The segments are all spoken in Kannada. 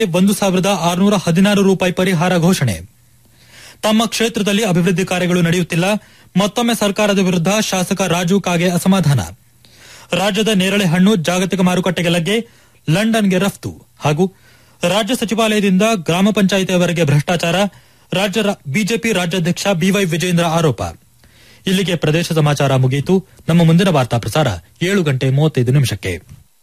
ಒಂದು ಸಾವಿರದ ಆರುನೂರ ಹದಿನಾರು ರೂಪಾಯಿ ಪರಿಹಾರ ಘೋಷಣೆ ತಮ್ಮ ಕ್ಷೇತ್ರದಲ್ಲಿ ಅಭಿವೃದ್ಧಿ ಕಾರ್ಯಗಳು ನಡೆಯುತ್ತಿಲ್ಲ ಮತ್ತೊಮ್ಮೆ ಸರ್ಕಾರದ ವಿರುದ್ಧ ಶಾಸಕ ರಾಜು ಕಾಗೆ ಅಸಮಾಧಾನ ರಾಜ್ಯದ ನೇರಳೆ ಹಣ್ಣು ಜಾಗತಿಕ ಮಾರುಕಟ್ಟೆಗೆ ಲಗ್ಗೆ ಲಂಡನ್ಗೆ ರಫ್ತು ಹಾಗೂ ರಾಜ್ಯ ಸಚಿವಾಲಯದಿಂದ ಗ್ರಾಮ ಪಂಚಾಯಿತಿಯವರೆಗೆ ಭ್ರಷ್ಟಾಚಾರ ರಾಜ್ಯ ರ- ಬಿಜೆಪಿ ರಾಜ್ಯಾಧ್ಯಕ್ಷ ಬಿವೈ ವಿಜೇಂದ್ರ ಆರೋಪ ಇಲ್ಲಿಗೆ ಪ್ರದೇಶ ಸಮಾಚಾರ ಮುಗಿಯಿತು ನಮ್ಮ ಮುಂದಿನ ವಾರ್ತಾ ಪ್ರಸಾರ ಏಳು ಗಂಟೆ ಮೂವತ್ತೈದು ನಿಮಿಷಕ್ಕೆ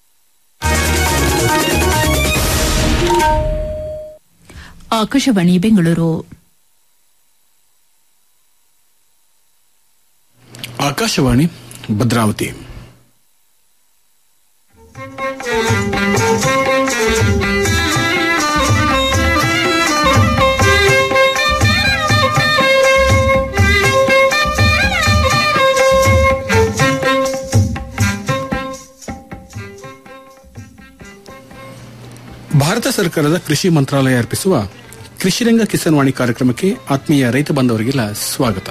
ಆಕಾಶವಾಣಿ ಬೆಂಗಳೂರು ಆಕಾಶವಾಣಿ ಭದ್ರಾವತಿ ಭಾರತ ಸರ್ಕಾರದ ಕೃಷಿ ಮಂತ್ರಾಲಯ ಅರ್ಪಿಸುವ ಕೃಷಿರಂಗ ಕಿಸಾನ್ ವಾಣಿ ಕಾರ್ಯಕ್ರಮಕ್ಕೆ ಆತ್ಮೀಯ ರೈತ ಬಾಂಧವರಿಗೆಲ್ಲ ಸ್ವಾಗತ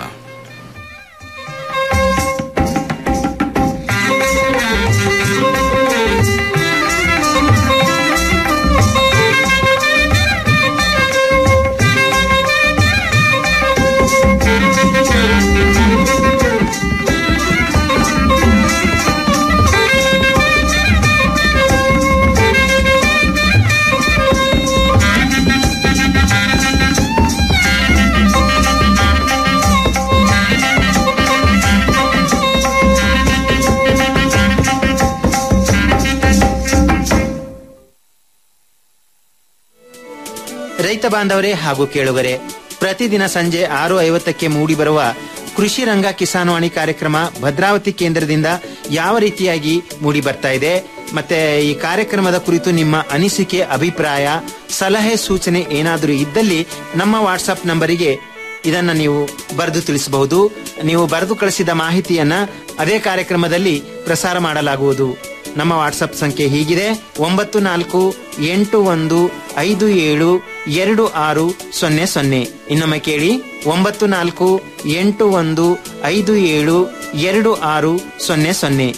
ರೈತ ಬಾಂಧವರೇ ಹಾಗೂ ಕೇಳುಗರೆ ಪ್ರತಿದಿನ ಸಂಜೆ ಆರು ಐವತ್ತಕ್ಕೆ ಮೂಡಿಬರುವ ಕೃಷಿ ರಂಗ ಕಿಸಾನ್ವಾಣಿ ಕಾರ್ಯಕ್ರಮ ಭದ್ರಾವತಿ ಕೇಂದ್ರದಿಂದ ಯಾವ ರೀತಿಯಾಗಿ ಮೂಡಿ ಬರ್ತಾ ಇದೆ ಮತ್ತೆ ಈ ಕಾರ್ಯಕ್ರಮದ ಕುರಿತು ನಿಮ್ಮ ಅನಿಸಿಕೆ ಅಭಿಪ್ರಾಯ ಸಲಹೆ ಸೂಚನೆ ಏನಾದರೂ ಇದ್ದಲ್ಲಿ ನಮ್ಮ ವಾಟ್ಸಪ್ ನಂಬರಿಗೆ ಇದನ್ನ ನೀವು ಬರೆದು ತಿಳಿಸಬಹುದು ನೀವು ಬರೆದು ಕಳಿಸಿದ ಮಾಹಿತಿಯನ್ನ ಅದೇ ಕಾರ್ಯಕ್ರಮದಲ್ಲಿ ಪ್ರಸಾರ ಮಾಡಲಾಗುವುದು ನಮ್ಮ ವಾಟ್ಸಪ್ ಸಂಖ್ಯೆ ಹೀಗಿದೆ ಒಂಬತ್ತು ನಾಲ್ಕು ಎಂಟು ಒಂದು ಐದು ಏಳು ಎರಡು ಆರು ಸೊನ್ನೆ ಸೊನ್ನೆ ಇನ್ನೊಮ್ಮೆ ಕೇಳಿ ಒಂಬತ್ತು ನಾಲ್ಕು ಎಂಟು ಒಂದು ಐದು ಏಳು ಎರಡು ಆರು ಸೊನ್ನೆ ಸೊನ್ನೆ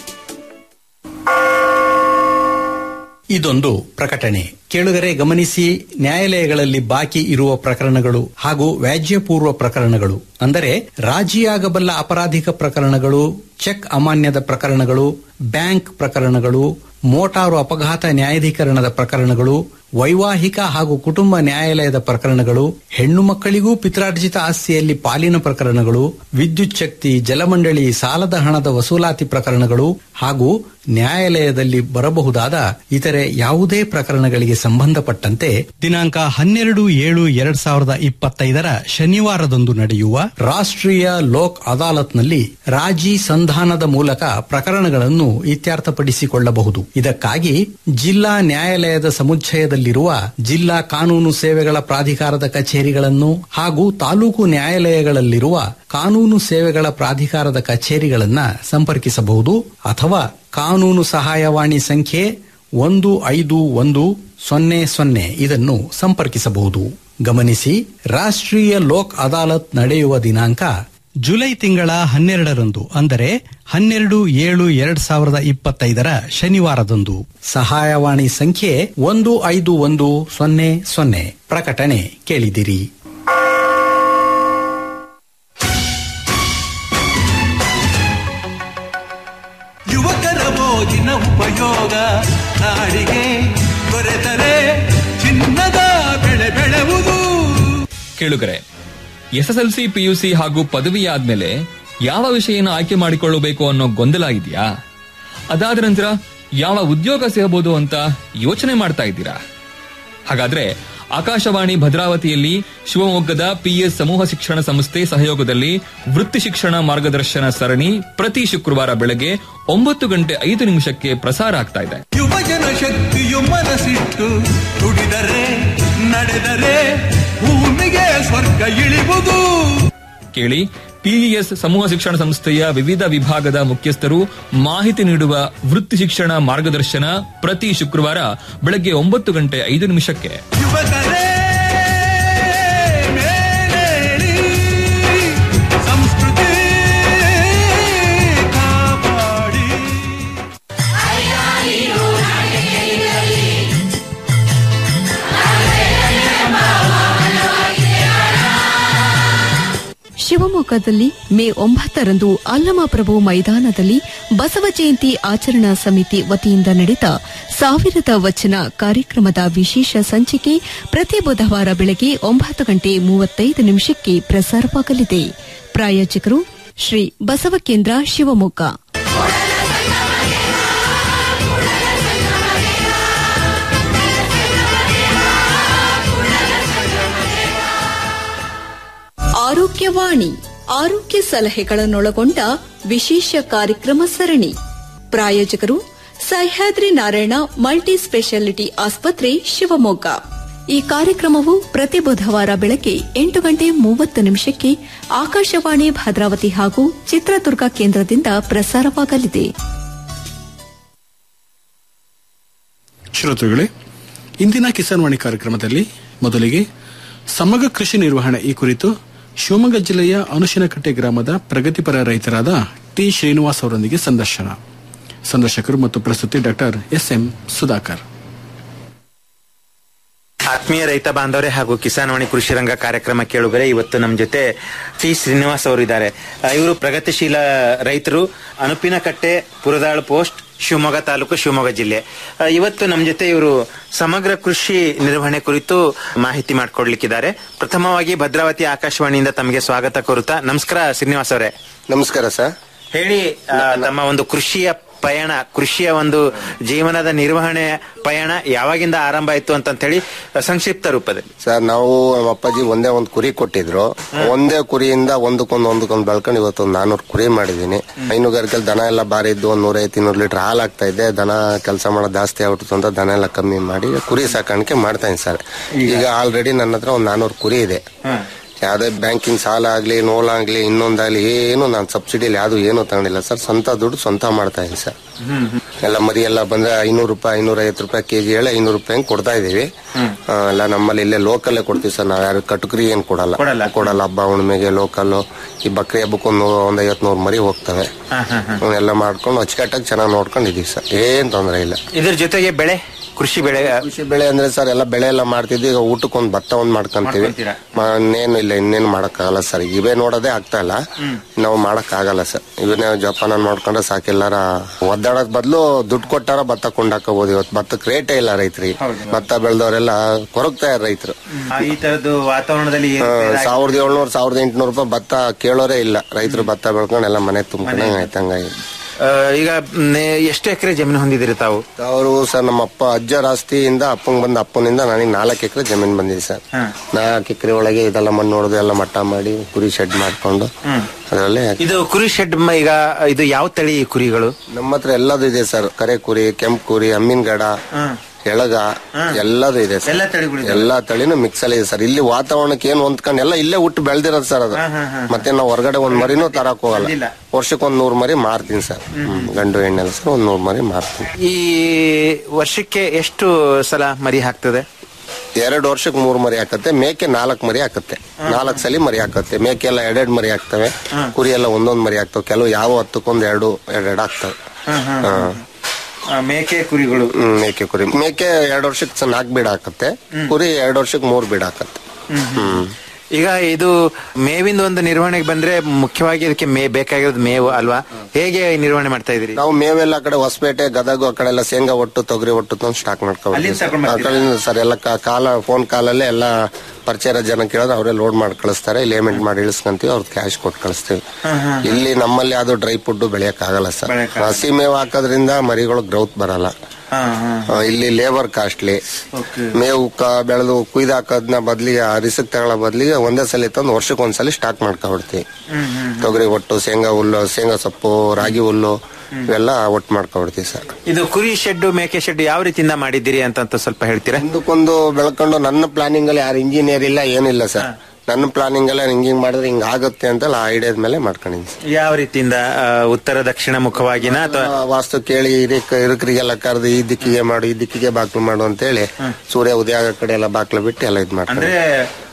ಇದೊಂದು ಪ್ರಕಟಣೆ ಕೇಳುಗರೆ ಗಮನಿಸಿ ನ್ಯಾಯಾಲಯಗಳಲ್ಲಿ ಬಾಕಿ ಇರುವ ಪ್ರಕರಣಗಳು ಹಾಗೂ ವ್ಯಾಜ್ಯಪೂರ್ವ ಪ್ರಕರಣಗಳು ಅಂದರೆ ರಾಜಿಯಾಗಬಲ್ಲ ಅಪರಾಧಿಕ ಪ್ರಕರಣಗಳು ಚೆಕ್ ಅಮಾನ್ಯದ ಪ್ರಕರಣಗಳು ಬ್ಯಾಂಕ್ ಪ್ರಕರಣಗಳು ಮೋಟಾರು ಅಪಘಾತ ನ್ಯಾಯಾಧೀಕರಣದ ಪ್ರಕರಣಗಳು ವೈವಾಹಿಕ ಹಾಗೂ ಕುಟುಂಬ ನ್ಯಾಯಾಲಯದ ಪ್ರಕರಣಗಳು ಹೆಣ್ಣು ಮಕ್ಕಳಿಗೂ ಪಿತ್ರಾರ್ಜಿತ ಆಸ್ತಿಯಲ್ಲಿ ಪಾಲಿನ ಪ್ರಕರಣಗಳು ವಿದ್ಯುತ್ ಶಕ್ತಿ ಜಲಮಂಡಳಿ ಸಾಲದ ಹಣದ ವಸೂಲಾತಿ ಪ್ರಕರಣಗಳು ಹಾಗೂ ನ್ಯಾಯಾಲಯದಲ್ಲಿ ಬರಬಹುದಾದ ಇತರೆ ಯಾವುದೇ ಪ್ರಕರಣಗಳಿಗೆ ಸಂಬಂಧಪಟ್ಟಂತೆ ದಿನಾಂಕ ಹನ್ನೆರಡು ಏಳು ಎರಡ್ ಸಾವಿರದ ಇಪ್ಪತ್ತೈದರ ಶನಿವಾರದಂದು ನಡೆಯುವ ರಾಷ್ಟ್ರೀಯ ಲೋಕ್ ಅದಾಲತ್ನಲ್ಲಿ ರಾಜಿ ಸಂಧಾನದ ಮೂಲಕ ಪ್ರಕರಣಗಳನ್ನು ಇತ್ಯರ್ಥಪಡಿಸಿಕೊಳ್ಳಬಹುದು ಇದಕ್ಕಾಗಿ ಜಿಲ್ಲಾ ನ್ಯಾಯಾಲಯದ ಸಮುಚ್ಚಯದಲ್ಲಿರುವ ಜಿಲ್ಲಾ ಕಾನೂನು ಸೇವೆಗಳ ಪ್ರಾಧಿಕಾರದ ಕಚೇರಿಗಳನ್ನು ಹಾಗೂ ತಾಲೂಕು ನ್ಯಾಯಾಲಯಗಳಲ್ಲಿರುವ ಕಾನೂನು ಸೇವೆಗಳ ಪ್ರಾಧಿಕಾರದ ಕಚೇರಿಗಳನ್ನ ಸಂಪರ್ಕಿಸಬಹುದು ಅಥವಾ ಕಾನೂನು ಸಹಾಯವಾಣಿ ಸಂಖ್ಯೆ ಒಂದು ಐದು ಒಂದು ಸೊನ್ನೆ ಸೊನ್ನೆ ಇದನ್ನು ಸಂಪರ್ಕಿಸಬಹುದು ಗಮನಿಸಿ ರಾಷ್ಟ್ರೀಯ ಲೋಕ್ ಅದಾಲತ್ ನಡೆಯುವ ದಿನಾಂಕ ಜುಲೈ ತಿಂಗಳ ಹನ್ನೆರಡರಂದು ಅಂದರೆ ಹನ್ನೆರಡು ಏಳು ಎರಡ್ ಸಾವಿರದ ಇಪ್ಪತ್ತೈದರ ಶನಿವಾರದಂದು ಸಹಾಯವಾಣಿ ಸಂಖ್ಯೆ ಒಂದು ಐದು ಒಂದು ಸೊನ್ನೆ ಸೊನ್ನೆ ಪ್ರಕಟಣೆ ಕೇಳಿದಿರಿ ಯುವಕರ ಮೋಜಿನ ಉಪಯೋಗ ನಾಡಿಗೆ ದೊರೆತರೆ ಚಿನ್ನದ ಬೆಳೆ ಬೆಳೆವುದು ಕೇಳುಗರೆ ಎಸ್ಎಸ್ಎಲ್ಸಿ ಪಿಯುಸಿ ಹಾಗೂ ಪದವಿ ಆದ್ಮೇಲೆ ಯಾವ ವಿಷಯನ ಆಯ್ಕೆ ಮಾಡಿಕೊಳ್ಳಬೇಕು ಅನ್ನೋ ಗೊಂದಲ ಇದೆಯಾ ಅದಾದ ನಂತರ ಯಾವ ಉದ್ಯೋಗ ಸಿಗಬಹುದು ಅಂತ ಯೋಚನೆ ಮಾಡ್ತಾ ಇದ್ದೀರಾ ಹಾಗಾದ್ರೆ ಆಕಾಶವಾಣಿ ಭದ್ರಾವತಿಯಲ್ಲಿ ಶಿವಮೊಗ್ಗದ ಪಿಎಸ್ ಸಮೂಹ ಶಿಕ್ಷಣ ಸಂಸ್ಥೆ ಸಹಯೋಗದಲ್ಲಿ ವೃತ್ತಿ ಶಿಕ್ಷಣ ಮಾರ್ಗದರ್ಶನ ಸರಣಿ ಪ್ರತಿ ಶುಕ್ರವಾರ ಬೆಳಗ್ಗೆ ಒಂಬತ್ತು ಗಂಟೆ ಐದು ನಿಮಿಷಕ್ಕೆ ಪ್ರಸಾರ ಆಗ್ತಾ ಇದೆ ಯುವಜನ ಶಕ್ತಿಯು ಮನಸ್ಸಿಟ್ಟು ದುಡಿದರೆ ನಡೆದರೆ ಭೂಮಿಗೆ ಸ್ವರ್ಗ ಇಳಿವುದು ಕೇಳಿ ಪಿಇಎಸ್ ಸಮೂಹ ಶಿಕ್ಷಣ ಸಂಸ್ಥೆಯ ವಿವಿಧ ವಿಭಾಗದ ಮುಖ್ಯಸ್ಥರು ಮಾಹಿತಿ ನೀಡುವ ವೃತ್ತಿ ಶಿಕ್ಷಣ ಮಾರ್ಗದರ್ಶನ ಪ್ರತಿ ಶುಕ್ರವಾರ ಬೆಳಗ್ಗೆ ಒಂಬತ್ತು ಗಂಟೆ ಐದು ನಿಮಿಷಕ್ಕೆ ಯುವಕರೇ ಮೇಲೇಳಿ ಸಂಸ್ಕೃತಿ ಕಾಪಾಡಿ ಅಯ್ಯ ಶಿವಮೊಗ್ಗದಲ್ಲಿ ಮೇ ಒಂಬತ್ತರಂದು ಅಲ್ಲಮಪ್ರಭು ಮೈದಾನದಲ್ಲಿ ಬಸವ ಜಯಂತಿ ಆಚರಣಾ ಸಮಿತಿ ವತಿಯಿಂದ ನಡೆದ ಸಾವಿರದ ವಚನ ಕಾರ್ಯಕ್ರಮದ ವಿಶೇಷ ಸಂಚಿಕೆ ಪ್ರತಿ ಬುಧವಾರ ಬೆಳಗ್ಗೆ ಒಂಬತ್ತು ಗಂಟೆ ಮೂವತ್ತೈದು ನಿಮಿಷಕ್ಕೆ ಪ್ರಸಾರವಾಗಲಿದೆ ಪ್ರಾಯೋಜಕರು ಶ್ರೀ ಬಸವ ಕೇಂದ್ರ ಶಿವಮೊಗ್ಗ ಆರೋಗ್ಯವಾಣಿ ಆರೋಗ್ಯ ಸಲಹೆಗಳನ್ನೊಳಗೊಂಡ ವಿಶೇಷ ಕಾರ್ಯಕ್ರಮ ಸರಣಿ ಪ್ರಾಯೋಜಕರು ಸಹ್ಯಾದ್ರಿ ನಾರಾಯಣ ಮಲ್ಟಿ ಸ್ಪೆಷಾಲಿಟಿ ಆಸ್ಪತ್ರೆ ಶಿವಮೊಗ್ಗ ಈ ಕಾರ್ಯಕ್ರಮವು ಪ್ರತಿ ಬುಧವಾರ ಬೆಳಗ್ಗೆ ಎಂಟು ಗಂಟೆ ಮೂವತ್ತು ನಿಮಿಷಕ್ಕೆ ಆಕಾಶವಾಣಿ ಭದ್ರಾವತಿ ಹಾಗೂ ಚಿತ್ರದುರ್ಗ ಕೇಂದ್ರದಿಂದ ಪ್ರಸಾರವಾಗಲಿದೆ ಶ್ರೋತೃಗಳೇ ಇಂದಿನ ಕಿಸಾನ್ ವಾಣಿ ಕಾರ್ಯಕ್ರಮದಲ್ಲಿ ಮೊದಲಿಗೆ ಸಮಗ್ರ ಕೃಷಿ ನಿರ್ವಹಣೆ ಈ ಕುರಿತು ಶಿವಮೊಗ್ಗ ಜಿಲ್ಲೆಯ ಅನುಶಿನಕಟ್ಟೆ ಗ್ರಾಮದ ಪ್ರಗತಿಪರ ರೈತರಾದ ಟಿ ಶ್ರೀನಿವಾಸ್ ಅವರೊಂದಿಗೆ ಸಂದರ್ಶನ ಸಂದರ್ಶಕರು ಮತ್ತು ಪ್ರಸ್ತುತಿ ಡಾಕ್ಟರ್ ಎಸ್ ಎಂ ಸುಧಾಕರ್ ಆತ್ಮೀಯ ರೈತ ಬಾಂಧವರೇ ಹಾಗೂ ಕಿಸಾನ್ ವಾಣಿ ಕೃಷಿ ರಂಗ ಕಾರ್ಯಕ್ರಮ ಕೇಳುಗರೆ ಇವತ್ತು ನಮ್ಮ ಜೊತೆ ಟಿ ಶ್ರೀನಿವಾಸ್ ಅವರು ಇದ್ದಾರೆ ಇವರು ಪ್ರಗತಿಶೀಲ ರೈತರು ಅನುಪಿನಕಟ್ಟೆ ಪುರದಾಳು ಪೋಸ್ಟ್ ಶಿವಮೊಗ್ಗ ತಾಲೂಕು ಶಿವಮೊಗ್ಗ ಜಿಲ್ಲೆ ಆ, ಇವತ್ತು ನಮ್ಮ ಜೊತೆ ಇವರು ಸಮಗ್ರ ಕೃಷಿ ನಿರ್ವಹಣೆ ಕುರಿತು ಮಾಹಿತಿ ಮಾಡಿಕೊಡ್ಲಿಕ್ಕಿದ್ದಾರೆ ಪ್ರಥಮವಾಗಿ ಭದ್ರಾವತಿ ಆಕಾಶವಾಣಿಯಿಂದ ತಮಗೆ ಸ್ವಾಗತ ಕೋರುತ್ತಾ ನಮಸ್ಕಾರ ಶ್ರೀನಿವಾಸ್ ಅವರೇ ನಮಸ್ಕಾರ ಸರ್ ಹೇಳಿ ಆ, ತಮ್ಮ ಒಂದು ಕೃಷಿಯ ಪಯಣ ಕೃಷಿಯ ಒಂದು ಜೀವನದ ನಿರ್ವಹಣೆ ಪಯಣ ಯಾವಾಗಿಂದ ಆರಂಭ ಆಯ್ತು ಅಂತ ಹೇಳಿ ಸಂಕ್ಷಿಪ್ತ ರೂಪದಲ್ಲಿ ಸರ್ ನಾವು ನಮ್ಮ ಅಪ್ಪಾಜಿ ಒಂದೇ ಒಂದು ಕುರಿ ಕೊಟ್ಟಿದ್ರು ಒಂದೇ ಕುರಿಯಿಂದ ಒಂದಕ್ಕೊಂದು ಒಂದಕ್ಕೊಂದು ಬೆಳ್ಕೊಂಡು ಇವತ್ತು ಒಂದು ನಾನೂರು ಕುರಿ ಮಾಡಿದೀನಿ ಹೈನುಗಾರಿಕೆಯಲ್ಲಿ ದನ ಎಲ್ಲ ಬಾರಿ ಇದ್ದು ಒಂದ್ ನೂರೈವತ್ತು ಇನ್ನೂರು ಲೀಟರ್ ಹಾಲು ಆಗ್ತಾ ಇದೆ ದನ ಕೆಲಸ ಮಾಡೋದು ಜಾಸ್ತಿ ಆಗ್ಬಿಡ್ತು ಅಂತ ದನ ಎಲ್ಲ ಕಮ್ಮಿ ಮಾಡಿ ಕುರಿ ಸಾಕಾಣಿಕೆ ಮಾಡ್ತಾ ಇದ್ದೀನಿ ಸರ್ ಈಗ ಆಲ್ರೆಡಿ ನನ್ನ ಹತ್ರ ಒಂದು ನಾನೂರು ಕುರಿ ಇದೆ ಯಾವ್ದೇ ಬ್ಯಾಂಕಿಂಗ್ ಸಾಲ ಆಗ್ಲಿ ನೋಲ್ ಆಗ್ಲಿ ಇನ್ನೊಂದಾಗ್ಲಿ ಏನು ನಾನು ಸಬ್ಸಿಡಿಯಲ್ಲಿ ಯಾವ್ದು ಏನು ತಗೊಂಡಿಲ್ಲ ಸರ್ ಸ್ವಂತ ದುಡ್ಡು ಸ್ವಂತ ಮಾಡ್ತಾ ಇದ್ದೀನಿ ಸರ್ ಎಲ್ಲ ಮರಿ ಎಲ್ಲ ಬಂದ್ರೆ ಐನೂರು ರೂಪಾಯಿ ಐನೂರ ಐವತ್ತು ರೂಪಾಯಿ ಕೆಜಿ ಹೇಳಿ ಐನೂರು ರೂಪಾಯಿ ಹಂಗ್ ಕೊಡ್ತಾ ಇದೀವಿ ಆ, ಎಲ್ಲ ನಮ್ಮಲ್ಲಿ ಇಲ್ಲೇ ಲೋಕಲ್ಲೇ ಕೊಡ್ತೀವಿ ಸರ್ ನಾವ್ ಯಾರು ಕಟುಕರಿ ಏನ್ ಕೊಡಲ್ಲ ಕೊಡಲ್ಲ ಹಬ್ಬ ಹುಣ್ಣಿಮೆಗೆ ಲೋಕಲ್ಲು ಈ ಬಕ್ರಿ ಹಬ್ಬಕ್ಕೆ ಒಂದು ಒಂದ್ ಐವತ್ ನೂರು ಮರಿ ಹೋಗ್ತವೆ ಎಲ್ಲ ಮಾಡ್ಕೊಂಡು ಅಚ್ಚುಕಟ್ಟಾಗಿ ಚೆನ್ನಾಗಿ ನೋಡ್ಕೊಂಡಿದೀವಿ ಸರ್ ಏನ್ ತೊಂದರೆ ಇಲ್ಲ ಇದ್ರ ಜೊತೆಗೆ ಬೆಳೆ ಕೃಷಿ ಬೆಳೆ ಕೃಷಿ ಬೆಳೆ ಅಂದ್ರೆ ಸರ್ ಎಲ್ಲ ಬೆಳೆ ಎಲ್ಲ ಮಾಡ್ತಿದ್ವಿ ಈಗ ಊಟಕ್ಕೆ ಒಂದು ಭತ್ತ ಒಂದ್ ಮಾಡ್ಕೊಂತೀವಿ ಮ- ಇನ್ನೇನು ಇಲ್ಲ ಇನ್ನೇನು ಮಾಡಕ್ಕಾಗಲ್ಲ ಸರ್ ಇವೇ ನೋಡೋದೇ ಆಗ್ತಾ ಇಲ್ಲ ನಾವು ಮಾಡಕ್ ಆಗಲ್ಲ ಸರ್ ಇವನ್ನೇ ಜಪಾನ ನೋಡ್ಕೊಂಡ್ರೆ ಸಾಕೆಲ್ಲಾರ ಒದ್ದಾಡೋದ್ ಬದಲು ದುಡ್ಡು ಕೊಟ್ಟಾರ ಭತ್ತ ಕೊಂಡಾಕೋಬಹುದು ಇವತ್ತು ಭತ್ತಕ್ಕೆ ರೇಟೇ ಇಲ್ಲ ರೈತರಿಗೆ ಭತ್ತ ಬೆಳೆದವರೆಲ್ಲ ಕೊರಗ್ತಾ ಇದ್ದಾರೆ ರೈತರು ಈ ತರದ್ದು ವಾತಾವರಣದಲ್ಲಿ ಸಾವಿರದ ಏಳ್ನೂರು ಸಾವಿರದ ಎಂಟುನೂರು ರೂಪಾಯಿ ಭತ್ತ ಕೇಳೋರೇ ಇಲ್ಲ ರೈತರು ಭತ್ತ ಬೆಳ್ಕೊಂಡು ಎಲ್ಲ ಮನೆ ತುಂಬ್ಕೊಂಡಂಗೆ ಆಯ್ತಂಗಾಗಿ ಆ, ಈಗ ನೆ- ಎಷ್ಟು ಎಕರೆ ಜಮೀನು ಹೊಂದಿದಿರಿ ತಾವು ಅವರು ಸರ್ ನಮ್ಮ ಅಪ್ಪ ಅಜ್ಜರ ಆಸ್ತಿಯಿಂದ ಅಪ್ಪಂಗ್ ಬಂದ ಅಪ್ಪನಿಂದ ನನಗೆ ನಾಲ್ಕು ಎಕರೆ ಜಮೀನ್ ಬಂದಿದೆ ಸರ್ ನಾಲ್ಕು ಎಕರೆ ಒಳಗೆ ಇದೆಲ್ಲ ಮಣ್ಣು ಹೊಡೆದು ಎಲ್ಲ ಮಟ್ಟ ಮಾಡಿ ಕುರಿ ಶೆಡ್ ಮಾಡ್ಕೊಂಡು ಅದರಲ್ಲೇ ಇದು ಕುರಿ ಶೆಡ್ ಮ- ಈಗ ಇದು ಯಾವ ತಳಿ ಕುರಿಗಳು ನಮ್ಮ ಹತ್ರ ಎಲ್ಲದೂ ಇದೆ ಸರ್ ಕರೆ ಕುರಿ ಕೆಂಪು ಕುರಿ ಅಮ್ಮಿನಗಡ ಎಳಗ ಎಲ್ಲದೂ ಇದೆ ಸರ್ ಎಲ್ಲ ತಳಿಗಳು ಎಲ್ಲಾ ತಳಿನೂ ಮಿಕ್ಸ್ ಅಲ್ಲಿ ಇದೆ ಸರ್ ಇಲ್ಲಿ ವಾತಾವರಣಕ್ಕೆ ಏನ್ ಹೊಂದ್ಕೊಂಡು ಎಲ್ಲ ಇಲ್ಲೇ ಹುಟ್ಟು ಬೆಳೆದಿರೋದು ಸರ್ ಅದು ಮತ್ತೆ ನಾವು ಹೊರಗಡೆ ಒಂದ್ ಮರಿನೂ ತರಕ್ ಹೋಗಲ್ಲ ವರ್ಷಕ್ಕೆ ಒಂದ್ ನೂರ್ ಮರಿ ಮಾರ್ತೀನಿ ಸರ್ ಹ್ಮ್. ಗಂಡು ಹೆಣ್ಣೆಲ್ಲ ಸರ್ ಒಂದ್ ನೂರ್ ಮರಿ ಮಾರ್ತೀನಿ ಈ ವರ್ಷಕ್ಕೆ ಎಷ್ಟು ಸಲ ಮರಿ ಹಾಕ್ತದೆ ಎರಡು ವರ್ಷಕ್ಕೆ ಮೂರ್ ಮರಿ ಹಾಕತ್ತೆ ಮೇಕೆ ನಾಲ್ಕು ಮರಿ ಹಾಕತ್ತೆ ನಾಲ್ಕು ಸಲ ಮರಿ ಹಾಕತ್ತೆ ಮೇಕೆ ಎಲ್ಲ ಎರಡೆರಡು ಮರಿ ಹಾಕ್ತವೆ ಕುರಿ ಎಲ್ಲ ಒಂದೊಂದ್ ಮರಿ ಹಾಕ್ತವೆ ಕೆಲವು ಯಾವ ಹತ್ತಕ್ಕೊಂದ್ ಎರಡು ಎರಡೆರಡು ಹಾಕ್ತವೆ ಹಾ. ಆ, ಮೇಕೆ ಕುರಿಗಳು ಹ್ಮ್, ಮೇಕೆ ಕುರಿ ಮೇಕೆ ಎರಡು ವರ್ಷಕ್ಕೆ ನಾಲ್ಕು ಬೀಡ ಹಾಕತ್ತೆ ಕುರಿ ಎರಡು ವರ್ಷಕ್ಕೆ ಮೂರ್ ಬೀಡ ಹಾಕತ್ತೆ ಹ್ಮ್ ಈಗ ಇದು ಮೇವಿಂದ ಒಂದು ನಿರ್ವಹಣೆಗೆ ಬಂದ್ರೆ ಮುಖ್ಯವಾಗಿ ಇದಕ್ಕೆ ಮೇ ಬೇಕಾಗಿರೋದು ಮೇವು ಅಲ್ವಾ ಹೇಗೆ ನಿರ್ವಹಣೆ ಮಾಡ್ತಾ ಇದ್ರಿ ನಾವು ಮೇವೆಲ್ಲ ಆ ಕಡೆ ಹೊಸಪೇಟೆ ಗದಗ ಆ ಕಡೆ ಎಲ್ಲ ಶೇಂಗಾ ಒಟ್ಟು ತೊಗರಿ ಒಟ್ಟು ತಂದು ಸ್ಟಾಕ್ ಅಲ್ಲಿಂದ ತಗೊಂಡ್ ಮಾಡ್ಕೊಂಡು ಸರ್ ಎಲ್ಲ ಕಾ- ಕಾಲ ಫೋನ್ ಕಾಲಲ್ಲೇ ಎಲ್ಲ ಪರಿಚಯ ಇರೋ ಜನ ಕೇಳಿದ್ರೆ ಅವರೇ ಲೋಡ್ ಮಾಡಿ ಕಳಿಸ್ತಾರೆ ಲೇಮೆಂಟ್ ಮಾಡಿ ಇಳಿಸ್ಕೊಂತೀವಿ ಅವ್ರದ್ದು ಕ್ಯಾಶ್ ಕೊಟ್ಟು ಕಳಿಸ್ತೀವಿ ಇಲ್ಲಿ ನಮ್ಮಲ್ಲಿ ಯಾವ್ದು ಡ್ರೈ ಫುಡ್ ಬೆಳೆಯಕ್ ಆಗಲ್ಲ ಸರ್ ಹಸಿ ಮೇವು ಹಾಕೋದ್ರಿಂದ ಮರಿಗಳು ಗ್ರೌತ್ ಬರಲ್ಲ ಆ, ಇಲ್ಲಿ ಲೇಬರ್ ಕಾಸ್ಟ್ಲಿ ಮೇವು ಕ- ಬೆಳೆದು ಕುಯ್ದು ಹಾಕೋದ್ನ ಬದ್ಲಿಗೆ ರಿಸಕ್ ತಗೊಳ್ಳೋ ಬದ್ಲಿಗೆ ಒಂದೇ ಸಲ ತಂದು ವರ್ಷಕ್ಕೆ ಒಂದ್ಸಲಿ ಸ್ಟಾಕ್ ಮಾಡ್ಕೊಬಿಡ್ತೀವಿ ತೊಗರಿ ಒಟ್ಟು ಶೇಂಗಾ ಹುಲ್ಲು ಶೇಂಗಾ ಸೊಪ್ಪು ರಾಗಿ ಹುಲ್ಲು ಇವೆಲ್ಲ ಒಟ್ಟು ಮಾಡ್ಕೊಬಿಡ್ತೀವಿ ಸರ್ ಇದು ಕುರಿ ಶೆಡ್ ಮೇಕೆ ಶೆಡ್ ಯಾವ ರೀತಿಯಿಂದ ಮಾಡಿದ್ದೀರಿ ಅಂತ ಅಂತ ಸ್ವಲ್ಪ ಹೇಳ್ತೀರಾ ಒಂದಕ್ಕೊಂದು ಬೆಳ್ಕೊಂಡು ನನ್ನ ಪ್ಲಾನಿಂಗ್ ಅಲ್ಲಿ ಯಾರು ಇಂಜಿನಿಯರ್ ಇಲ್ಲ ಏನಿಲ್ಲ ಸರ್ ನನ್ನ ಪ್ಲಾನಿಂಗ್ ಎಲ್ಲ ಹಿಂಗ್ ಹಿಂಗ್ ಮಾಡಿದ್ರೆ ಹಿಂಗ್ ಆಗುತ್ತೆ ಅಂತ ಆ ಐಡಿಯಾದ ಮೇಲೆ ಮಾಡ್ಕೊಂಡಿದ್ದೀನಿ ಸರ್. ಯಾವ ರೀತಿಯಿಂದ ಆ, ಉತ್ತರ ದಕ್ಷಿಣ ಮುಖವಾಗಿನ ಅಥವಾ ಆ, ವಾಸ್ತು ಕೇಳಿ ಹಿರಿಕ್ ಹಿರಿಕರಿಗೆಲ್ಲ ಕರೆದು ಈ ದಿಕ್ಕಿಗೆ ಮಾಡು ಈ ದಿಕ್ಕಿಗೆ ಬಾಕ್ಲು ಮಾಡು ಅಂತ ಹೇಳಿ ಸೂರ್ಯ ಉದಯ ಆಗೋ ಕಡೆ ಎಲ್ಲ ಬಾಕ್ಲು ಬಿಟ್ಟು ಎಲ್ಲ ಇದ್ ಮಾಡ್ತಾರೆ ಅಂದ್ರೆ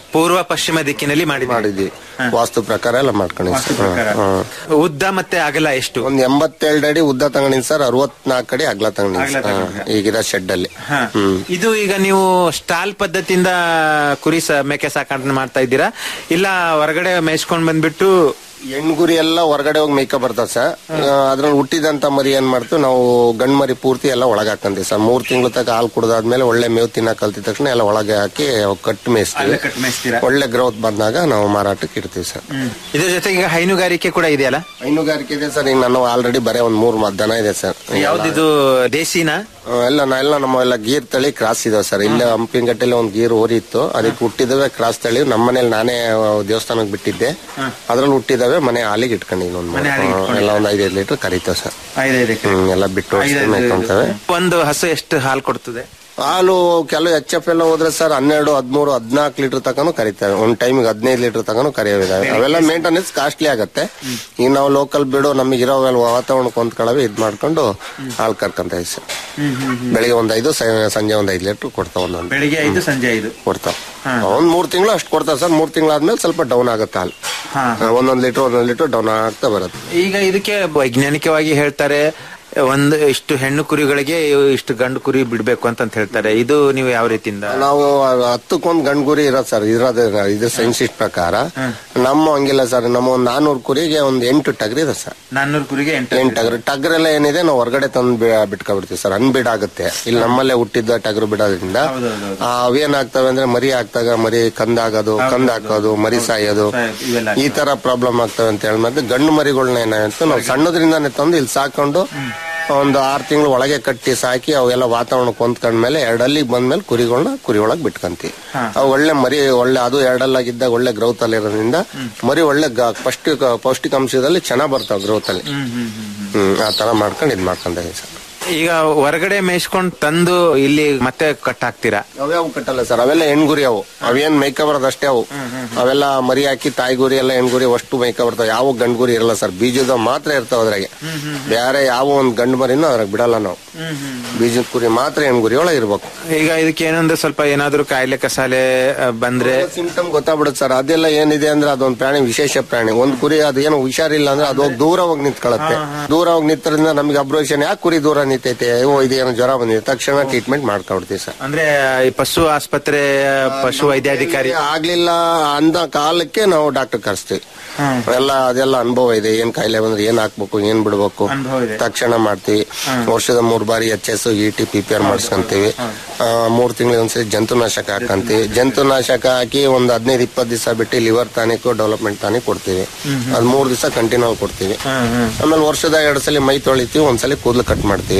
ಪೂರ್ವ ಪಶ್ಚಿಮ ದಿಕ್ಕಿನಲ್ಲಿ ಮಾಡಿ ಮಾಡಿದ್ವಿ ವಾಸ್ತು ಪ್ರಕಾರ ಎಲ್ಲ ಮಾಡ್ಕೊಂಡಿದ್ವಿ ಪ್ರಕಾರ. ಹ್ಮ್. ಉದ್ದ ಮತ್ತೆ ಅಗಲ ಎಷ್ಟು ಒಂದ್ ಎಂಬತ್ತೆರಡು ಅಡಿ ಉದ್ದ ತಗೊಂಡಿನಿ ಸರ್ ಅರವತ್ನಾಲ್ಕು ಅಡಿ ಅಗ್ಲ ತಗೊಂಡಿನಿ ಅಗಲ ತಗೊಂಡಿದ್ದೀರಾ? ಈಗಿರೋ ಶೆಡ್ ಅಲ್ಲಿ ಹಾ. ಹ್ಮ್ ಇದು ಈಗ ನೀವು ಸ್ಟಾಲ್ ಪದ್ಧತಿಯಿಂದ ಕುರಿ ಸ- ಮೇಕೆ ಸಾಕಾಣಿಕೆ ಮಾಡ್ತಾ ಇದ್ದೀರಾ ಇಲ್ಲ ಹೊರಗಡೆ ಮೇಯ್ಸ್ಕೊಂಡ್ ಬಂದ್ಬಿಟ್ಟು ಹೆಣ್ಗುರಿ ಎಲ್ಲ ಹೊರಗಡೆ ಹೋಗಿ ಮೇಯ್ಕ ಬರ್ತಾವ ಸರ್ ಅದ್ರಲ್ಲಿ ಹುಟ್ಟಿದಂತ ಮರಿ ಏನ್ ಮಾಡ್ತೀವಿ ನಾವು ಗಂಡ್ ಮರಿ ಪೂರ್ತಿ ಎಲ್ಲ ಒಳಗೆ ಹಾಕಂತೀವಿ ಸರ್ ಮೂರ್ ತಿಂಗಳ ತನಕ ಹಾಲು ಕುಡ್ದಾದ್ಮೇಲೆ ಒಳ್ಳೆ ಮೇವು ತಿನ್ನಕ್ ಕಲ್ತಿದ ತಕ್ಷಣ ಎಲ್ಲ ಒಳಗೆ ಹಾಕಿ ಅವ್ ಕಟ್ಟು ಮೇಯಿಸ್ತೀವಿ ಅಲ್ಲೇ ಕಟ್ ಮೇಯಿಸ್ತೀರಾ ಒಳ್ಳೆ ಗ್ರೋತ್ ಬಂದಾಗ ನಾವು ಮಾರಾಟಕ್ಕೆ ಇಡ್ತೀವಿ ಸರ್ ಇದ್ರ ಜೊತೆಗೆ ಈಗ ಹೈನುಗಾರಿಕೆ ಕೂಡ ಇದೆಯಲ್ಲ ಹೈನುಗಾರಿಕೆ ಇದೆ ಸರ್ ಈಗ ನಾನು ಆಲ್ರೆಡಿ ಬರೇ ಒಂದ್ ಮೂರ್ ಮ- ದನ ಇದೆ ಸರ್ ಯಾವ್ದಿದು ದೇಸಿನ ಆ, ಎಲ್ಲ ನಾ ಎಲ್ಲ ನಮ್ಮ ಎಲ್ಲ ಗೀರ್ ತಳಿ ಕ್ರಾಸ್ ಇದಾವೆ ಸರ್ ಇಲ್ಲೇ ಹಂಪಿನಗಟ್ಟೆಲಿ ಒಂದ್ ಗೀರ್ ಓರಿ ಇತ್ತು ಅದಕ್ಕೆ ಹುಟ್ಟಿದವೆ ಕ್ರಾಸ್ ತಳಿ ನಮ್ಮನೇಲಿ ನಾನೇ ಆ, ದೇವಸ್ಥಾನಕ್ಕೆ ಬಿಟ್ಟಿದ್ದೆ ಅದ್ರಲ್ಲಿ ಹುಟ್ಟಿದವೆ ಮನೆ ಹಾಲಿಗೆ ಇಟ್ಕೊಂಡಿದ್ದೀನಿ ಒಂದ್ ಮನೆ ಹಾಲಿಗೆ ಮೂರು. ಎಲ್ಲ ಒಂದ್ ಐದೈದು ಲೀಟರ್ ಕರಿತಾವೆ ಸರ್ ಐದೈದಕ್ಕೆ ಹ್ಮ್ ಎಲ್ಲ ಬಿಟ್ಟು ಓಡಿಸ್ಕೊಂಡು ಮೇಯ್ಕೊಂತವೆ ಒಂದು ಹಸು ಎಷ್ಟು ಹಾಲು ಕೊಡ್ತದೆ ಹಾಲು ಕೆಲವು ಎಚ್ ಎಫ್ ಎಲ್ಲ ಹೋದ್ರೆ ಸರ್ ಹನ್ನೆರಡು ಹದಿಮೂರು ಹದಿನಾಲ್ಕು ಲೀಟರ್ ತನಕ ಕರಿತೇವೆ ಒಂದ್ ಟೈಮಿಗೆ ಹದಿನೈದು ಲೀಟರ್ ತನಕ ಕರಿಯೋವಿದಾವೆ ಅವೆಲ್ಲ ಮೇಂಟೆನೆನ್ಸ್ ಕಾಸ್ಟ್ಲಿ ಆಗತ್ತೆ ಈಗ ನಾವು ಲೋಕಲ್ ಬಿಡು ನಮಗೆ ಇರೋ ವಾತಾವರಣಕ್ಕೆ ಹೊಂದ್ಕೊಳ್ಳವೆ ಇದ್ ಮಾಡ್ಕೊಂಡು ಹಾಲು ಕರ್ಕೊಂತ ಇದ್ದೀವಿ ಸರ್ ಬೆಳಿಗ್ಗೆ ಒಂದ್ ಐದು ಸ- ಸಂಜೆ ಒಂದ್ ಐದು ಲೀಟರ್ ಕೊಡ್ತಾವ ಒಂದೊಂದು ಬೆಳಿಗ್ಗೆ ಐದು ಸಂಜೆ ಐದು ಕೊಡ್ತಾವ ಒಂದ್ ಮೂರ್ ತಿಂಗಳು ಅಷ್ಟು ಕೊಡ್ತಾವ ಸರ್ ಮೂರ್ ತಿಂಗಳಾದ್ಮೇಲೆ ಸ್ವಲ್ಪ ಡೌನ್ ಆಗುತ್ತೆ ಹಾಲು ಒಂದೊಂದ್ ಲೀಟರ್ ಒಂದೊಂದ್ ಲೀಟರ್ ಡೌನ್ ಆಗ್ತಾ ಬರುತ್ತೆ ಈಗ ಇದಕ್ಕೆ ವೈಜ್ಞಾನಿಕವಾಗಿ ಹೇಳ್ತಾರೆ ಒಂದು ಇಷ್ಟು ಹೆಣ್ಣು ಕುರಿಗಳಿಗೆ ಇಷ್ಟು ಗಂಡು ಕುರಿ ಬಿಡ್ಬೇಕು ಅಂತ ಅಂತ ಹೇಳ್ತಾರೆ ಇದು ನೀವು ಯಾವ ರೀತಿಯಿಂದ ನಾವು ಹತ್ತಕ್ಕೊಂದ್ ಗಂಡ್ ಗುರಿ ಇರೋದು ಸರ್ ಇರೋದು ಇದ್ರ ಸೈನ್ಸಿಸ್ಟ್ ಪ್ರಕಾರ ನಮ್ಮ ಹಂಗಿಲ್ಲ ಸರ್ ನಮ್ಮ ಒಂದ್ ನಾನೂರು ಕುರಿಗೆ ಒಂದ್ ಎಂಟು ಟಗರ್ ಇದೆ ಸರ್ ನಾನ್ನೂರು ಕುರಿಗೆ ಎಂಟು ಎಂಟು ಟಗರ್ ಟಗರೆಲ್ಲ ಏನಿದೆ ನಾವು ಹೊರಗಡೆ ತಂದು ಬಿಟ್ಕೊಬಿಡ್ತೀವಿ ಸರ್ ಅನ್ಬಿಡ್ ಆಗುತ್ತೆ ಇಲ್ಲಿ ನಮ್ಮಲ್ಲೇ ಹುಟ್ಟಿದ್ದ ಟಗರು ಬಿಡೋದ್ರಿಂದ ಆ, ಅವೇನಾಗ್ತವೆ ಅಂದ್ರೆ ಮರಿ ಆಗ್ತಾಗ ಮರಿ ಕಂದಾಗೋದು ಕಂದ ಹಾಕೋದು ಮರಿ ಸಾಯೋದು ಇವೆಲ್ಲ ಈ ತರ ಪ್ರಾಬ್ಲಮ್ ಆಗ್ತವೆ ಅಂತ ಹೇಳಿ ಮತ್ತೆ ಗಂಡು ಮರಿಗಳನ್ನ ಏನಾಯ್ತು ನಾವು ಸಣ್ಣದ್ರಿಂದಾನೆ ತಂದು ಇಲ್ಲಿ ಸಾಕೊಂಡು ಒಂದು ಆರು ತಿಂಗಳು ಒಳಗೆ ಕಟ್ಟಿ ಸಾಕಿ ಅವೆಲ್ಲ ವಾತಾವರಣಕ್ಕೆ ಹೊಂದ್ಕೊಂಡ್ಮೇಲೆ ಎರಡಲ್ಲಿಗೆ ಬಂದ್ಮೇಲೆ ಕುರಿಗಳನ್ನ ಕುರಿ ಒಳಗೆ ಬಿಟ್ಕಂತೀವಿ ಅವು ಒಳ್ಳೆ ಮರಿ ಒಳ್ಳೆ ಅದು ಎರಡಲ್ಲಾಗಿದ್ದಾಗ ಒಳ್ಳೆ ಗ್ರೌತ್ ಅಲ್ಲಿ ಇರೋದ್ರಿಂದ ಮರಿ ಒಳ್ಳೆ ಗ- ಪೌಷ್ಟಿಕ ಪೌಷ್ಟಿಕಾಂಶದಲ್ಲಿ ಚೆನ್ನಾಗ್ ಬರ್ತಾವ ಗ್ರೋತ್ ಅಲ್ಲಿ ಹ್ಮ್ ಆ ತರ ಮಾಡ್ಕೊಂಡು ಇದ್ ಮಾಡ್ಕೊಂಡ ಸರ್ ಈಗ ಹೊರಗಡೆ ಮೇಯ್ಸ್ಕೊಂಡ್ ತಂದು ಇಲ್ಲಿ ಮತ್ತೆ ಕಟ್ ಹಾಕ್ತೀರಾ ಅವ್ಯಾವ ಕಟ್ಟಲ್ಲ ಸರ್ ಅವೆಲ್ಲ ಹೆಣ್ಗುರಿ ಅವು ಅವೇನ್ ಮೈಕ ಬರೋದು ಅಷ್ಟೇ ಅವು ಅವೆಲ್ಲ ಮರಿ ಹಾಕಿ ತಾಯಿ ಗುರಿ ಎಲ್ಲ ಹೆಣ್ಗುರಿ ಅಷ್ಟು ಮೈಕ ಬರ್ತಾವ ಯಾವ ಗಂಡು ಗುರಿ ಇರಲ್ಲ ಸರ್ ಬೀಜದ ಮಾತ್ರ ಇರ್ತಾವ ಅದ್ರಾಗೆ ಬೇರೆ ಯಾವ ಒಂದ್ ಗಂಡು ಮರಿನೂ ಅದ್ರಾಗ ಬಿಡಲ್ಲ ನಾವು ಬೀಜದ ಕುರಿ ಮಾತ್ರ ಹೆಣ್ಗುರಿ ಒಳಗೆ ಇರ್ಬೇಕು ಈಗ ಇದಕ್ಕೆ ಏನೊಂದು ಸ್ವಲ್ಪ ಏನಾದ್ರೂ ಕಾಯಿಲೆ ಕಸಾಲೆ ಆ, ಬಂದ್ರೆ ಸಿಂಪ್ಟಮ್ ಗೊತ್ತಾಗ್ಬಿಡುತ್ತೆ ಸರ್ ಅದೆಲ್ಲ ಏನಿದೆ ಅಂದ್ರೆ ಅದೊಂದ್ ಪ್ರಾಣಿ ವಿಶೇಷ ಪ್ರಾಣಿ ಒಂದ್ ಕುರಿ ಅದು ಏನೋ ಹುಷಾರಿಲ್ಲ ಅಂದ್ರೆ ಅದು ಹೋಗಿ ದೂರ ಹೋಗಿ ನಿಂತ್ಕೊಳತ್ತೆ ದೂರ ಹೋಗಿ ನಿಂತರಿಂದ ನಮಗೆ ಅಬ್ರೋಷನ್ ಯಾಕೆ ಕುರಿ ದೂರ ನಿಂತೈತೆ ಓ ಇದೇನೋ ಜ್ವರ ಬಂದಿದೆ ತಕ್ಷಣ ಟ್ರೀಟ್ಮೆಂಟ್ ಮಾಡ್ಕೊಡ್ತೀವಿ ಸರ್ ಅಂದ್ರೆ ಈ ಪಶು ಆಸ್ಪತ್ರೆ ಪಶು ವೈದ್ಯಾಧಿಕಾರಿ ಆಗ್ಲಿಲ್ಲ ಅಂದ ಕಾಲಕ್ಕೆ ನಾವು ಡಾಕ್ಟರ್ ಕರೆಸ್ತೀವಿ ಎಲ್ಲ ಅದೆಲ್ಲ ಅನುಭವ ಇದೆ ಏನ್ ಕಾಯಿಲೆ ಬಂದ್ರೆ ಏನ್ ಹಾಕ್ಬೇಕು ಏನ್ ಬಿಡ್ಬೇಕು ಅನುಭವ ಇದೆ. ತಕ್ಷಣ ಮಾಡ್ತೀವಿ ವರ್ಷದ ಮೂರ್ ಬಾರಿ H S E T P P R ಮಾಡಿಸ್ಕೊಂತೀವಿ ಆ, ಮೂರ್ ತಿಂಗಳಿಗೆ ಒಂದ್ಸರಿ ಜಂತುನಾಶಕ ಹಾಕಂತೀವಿ ಜಂತುನಾಶಕ ಹಾಕಿ ಒಂದ್ ಹದಿನೈದು ಇಪ್ಪತ್ತು ದಿವಸ ಬಿಟ್ಟು ಲಿವರ್ ಟಾನಿಕ್ ಡೆವಲಪ್ಮೆಂಟ್ ಟಾನಿಕ್ ಕೊಡ್ತೀವಿ ಅದ್ ಮೂರ್ ದಿವಸ ಕಂಟಿನ್ಯೂ ಕೊಡ್ತೀವಿ ಆಮೇಲೆ ವರ್ಷದ ಎರಡ್ ಸಲ ಮೈ ತೊಳಿತೀವಿ ಒಂದ್ಸಲಿ ಕೂದಲು ಕಟ್ ಮಾಡ್ತೀವಿ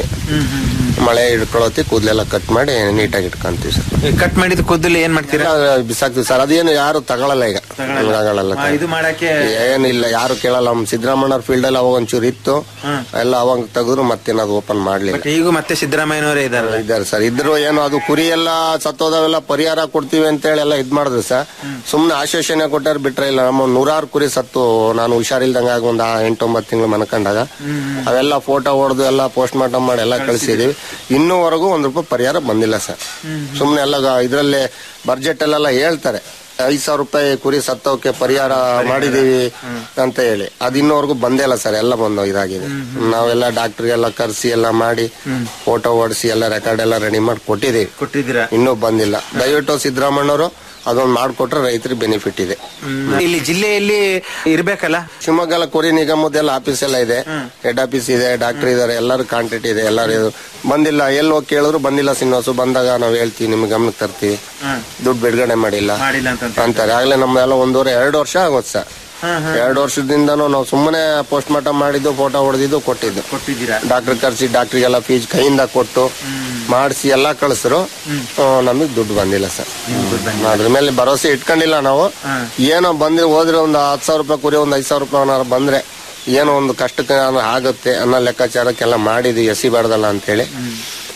ಮಳೆ ಹಿಡ್ಕೊಳತಿ ಕೂದಲೆಲ್ಲ ಕಟ್ ಮಾಡಿ ನೀಟಾಗಿ ಇಟ್ಕೊಂತೀವಿ ಸರ್ ಕಟ್ ಮಾಡಿದ ಕೂದಲು ಏನ್ ಮಾಡ್ತೀರಾ ಎಲ್ಲ ಬಿಸಾಕ್ತಿವಿ ಸರ್ ಅದೇನು ಯಾರು ತಗೊಳಲ್ಲ ಈಗ ತಗೊಳಲ್ಲ ಆ, ಇದು ಮಾಡಕ್ಕೆ ಏನಿಲ್ಲ ಯಾರು ಕೇಳಲ್ಲ ನಮ್ಮ ಸಿದ್ದರಾಮಯ್ಯ ಫೀಲ್ಡ್ ಅಲ್ಲಿ ಅವಾಗ ಒಂಚೂರು ಇತ್ತು ಎಲ್ಲ ಅವಾಗ ತೆಗೆದ್ರು ಮತ್ತೇನದು ಓಪನ್ ಮಾಡ್ಲಿಲ್ಲ ಬಟ್ ಈಗೂ ಮತ್ತೆ ಸಿದ್ದರಾಮಯ್ಯನವರೇ ಇದಾರಲ್ಲ ಇದ್ದಾರೆ ಸರ್ ಇದ್ರು ಏನು ಅದು ಕುರಿ ಎಲ್ಲ ಸತ್ತೋದವೆಲ್ಲ ಪರಿಹಾರ ಕೊಡ್ತೀವಿ ಅಂತ ಹೇಳಿ ಎಲ್ಲ ಇದ್ ಮಾಡಿದ್ರು ಸರ್ ಸುಮ್ನೆ ಆಶ್ವಾಸನೆ ಕೊಟ್ಟಾರ ಬಿಟ್ರೆ ಇಲ್ಲ ನಮ್ಮ ನೂರಾರು ಕುರಿ ಸತ್ತು ನಾನು ಹುಷಾರಿಲ್ದಂಗ ಆಗ ಒಂದ್ ಎಂಟೊಂಬತ್ತು ತಿಂಗಳು ಮನ್ಕೊಂಡಾಗ ಅವೆಲ್ಲ ಫೋಟೋ ಹೊಡೆದು ಎಲ್ಲ ಪೋಸ್ಟ್ ಮಾರ್ಟಮ್ ಮಾಡಿ ಎಲ್ಲ ಕಳಿಸಿದೀವಿ ಇನ್ನೂವರೆಗೂ ಒಂದ್ ರೂಪಾಯಿ ಪರಿಹಾರ ಬಂದಿಲ್ಲ ಸರ್ ಸುಮ್ನೆ ಎಲ್ಲ ಗ- ಇದ್ರಲ್ಲೇ ಬಡ್ಜೆಟ್ ಅಲ್ಲೆಲ್ಲ ಹೇಳ್ತಾರೆ ಐದ್ ಸಾವಿರ ರೂಪಾಯಿ ಕುರಿ ಸತ್ತೋಕೆ ಪರಿಹಾರ ಮಾಡಿದೀವಿ ಅಂತ ಹೇಳಿ ಅದ್ ಇನ್ನೂವರೆಗೂ ಬಂದೇ ಇಲ್ಲ ಸರ್ ಎಲ್ಲ ಬಂದು ಇದಾಗಿದೆ ನಾವೆಲ್ಲ ಡಾಕ್ಟರ್ಗೆಲ್ಲ ಕರ್ಸಿ ಎಲ್ಲ ಮಾಡಿ ಫೋಟೋ ಹೊಡಿಸಿ ಎಲ್ಲ ರೆಕಾರ್ಡ್ ಎಲ್ಲ ರೆಡಿ ಮಾಡಿ ಕೊಟ್ಟಿದೀವಿ ಕೊಟ್ಟಿದ್ದೀರಾ ಇನ್ನೂ ಬಂದಿಲ್ಲ ದಯವಿಟ್ಟು ಸಿದ್ದರಾಮಣ್ಣವರು ಅದೊಂದು ಮಾಡ್ಕೊಟ್ರೆ ರೈತರಿಗೆ ಬೆನಿಫಿಟ್ ಇದೆ ಇಲ್ಲಿ ಜಿಲ್ಲೆಯಲ್ಲಿ ಇರ್ಬೇಕಲ್ಲ ಶಿವಮೊಗ್ಗ ಕುರಿ ನಿಗಮದೆಲ್ಲ ಆಫೀಸ್ ಎಲ್ಲ ಇದೆ ಹೆಡ್ ಆಫೀಸ್ ಇದೆ ಡಾಕ್ಟರ್ ಇದಾರೆ ಎಲ್ಲರೂ ಕಾಂಟ್ಯಾಕ್ಟ್ ಇದೆ ಎಲ್ಲರೂ ಇದು. ಬಂದಿಲ್ಲ ಎಲ್ಲಿ ಹೋಗಿ ಕೇಳಿದ್ರು ಬಂದಿಲ್ಲ ಸಿನ್ನೋಸು ಬಂದಾಗ ನಾವು ಹೇಳ್ತೀವಿ ನಿಮ್ಗೆ ಗಮನಕ್ಕೆ ತರ್ತೀವಿ ದುಡ್ಡು ಬಿಡುಗಡೆ ಮಾಡಿಲ್ಲ ಮಾಡಿಲ್ಲ ಅಂತ ಅಂತಾರೆ ಆಗ್ಲೇ ನಮ್ಮೆಲ್ಲ ಒಂದೂವರೆ ಎರಡು ವರ್ಷ ಆಗೋದು ಸರ್ ಎರಡು ವರ್ಷದಿಂದನೂ ನಾವು ಸುಮ್ಮನೆ ಪೋಸ್ಟ್ ಮಾರ್ಟಮ್ ಮಾಡಿದ್ದು ಫೋಟೋ ಹೊಡೆದಿದ್ದು ಕೊಟ್ಟಿದ್ದು ಕೊಟ್ಟಿದ್ದೀರಾ ಡಾಕ್ಟರ್ ಕರ್ಸಿ ಡಾಕ್ಟ್ರಿಗೆಲ್ಲ ಫೀಸ್ ಕೈಯಿಂದ ಕೊಟ್ಟು ಮಾಡಿಸಿ ಎಲ್ಲ ಕಳಿಸ್ರು ನಮಗೆ ದುಡ್ಡು ಬಂದಿಲ್ಲ ಸರ್ ಅದ್ರ ಮೇಲೆ ಭರವಸೆ ಇಟ್ಕೊಂಡಿಲ್ಲ ನಾವು ಏನೋ ಬಂದ್ರೆ ಹೋದ್ರೆ ಒಂದು ಹತ್ತು ಸಾವಿರ ರೂಪಾಯಿ ಕುರಿ ಒಂದು ಐದು ಸಾವಿರ ರೂಪಾಯಿ ಏನಾದ್ರು ಬಂದ್ರೆ ಏನೋ ಒಂದು ಕಷ್ಟಕ್ಕೆ ಏನಾದ್ರು ಆಗುತ್ತೆ ಅನ್ನೋ ಲೆಕ್ಕಾಚಾರಕ್ಕೆಲ್ಲ ಮಾಡಿದ್ವಿ ಎಸಿ ಬಾರ್ದಲ್ಲ ಅಂತೇಳಿ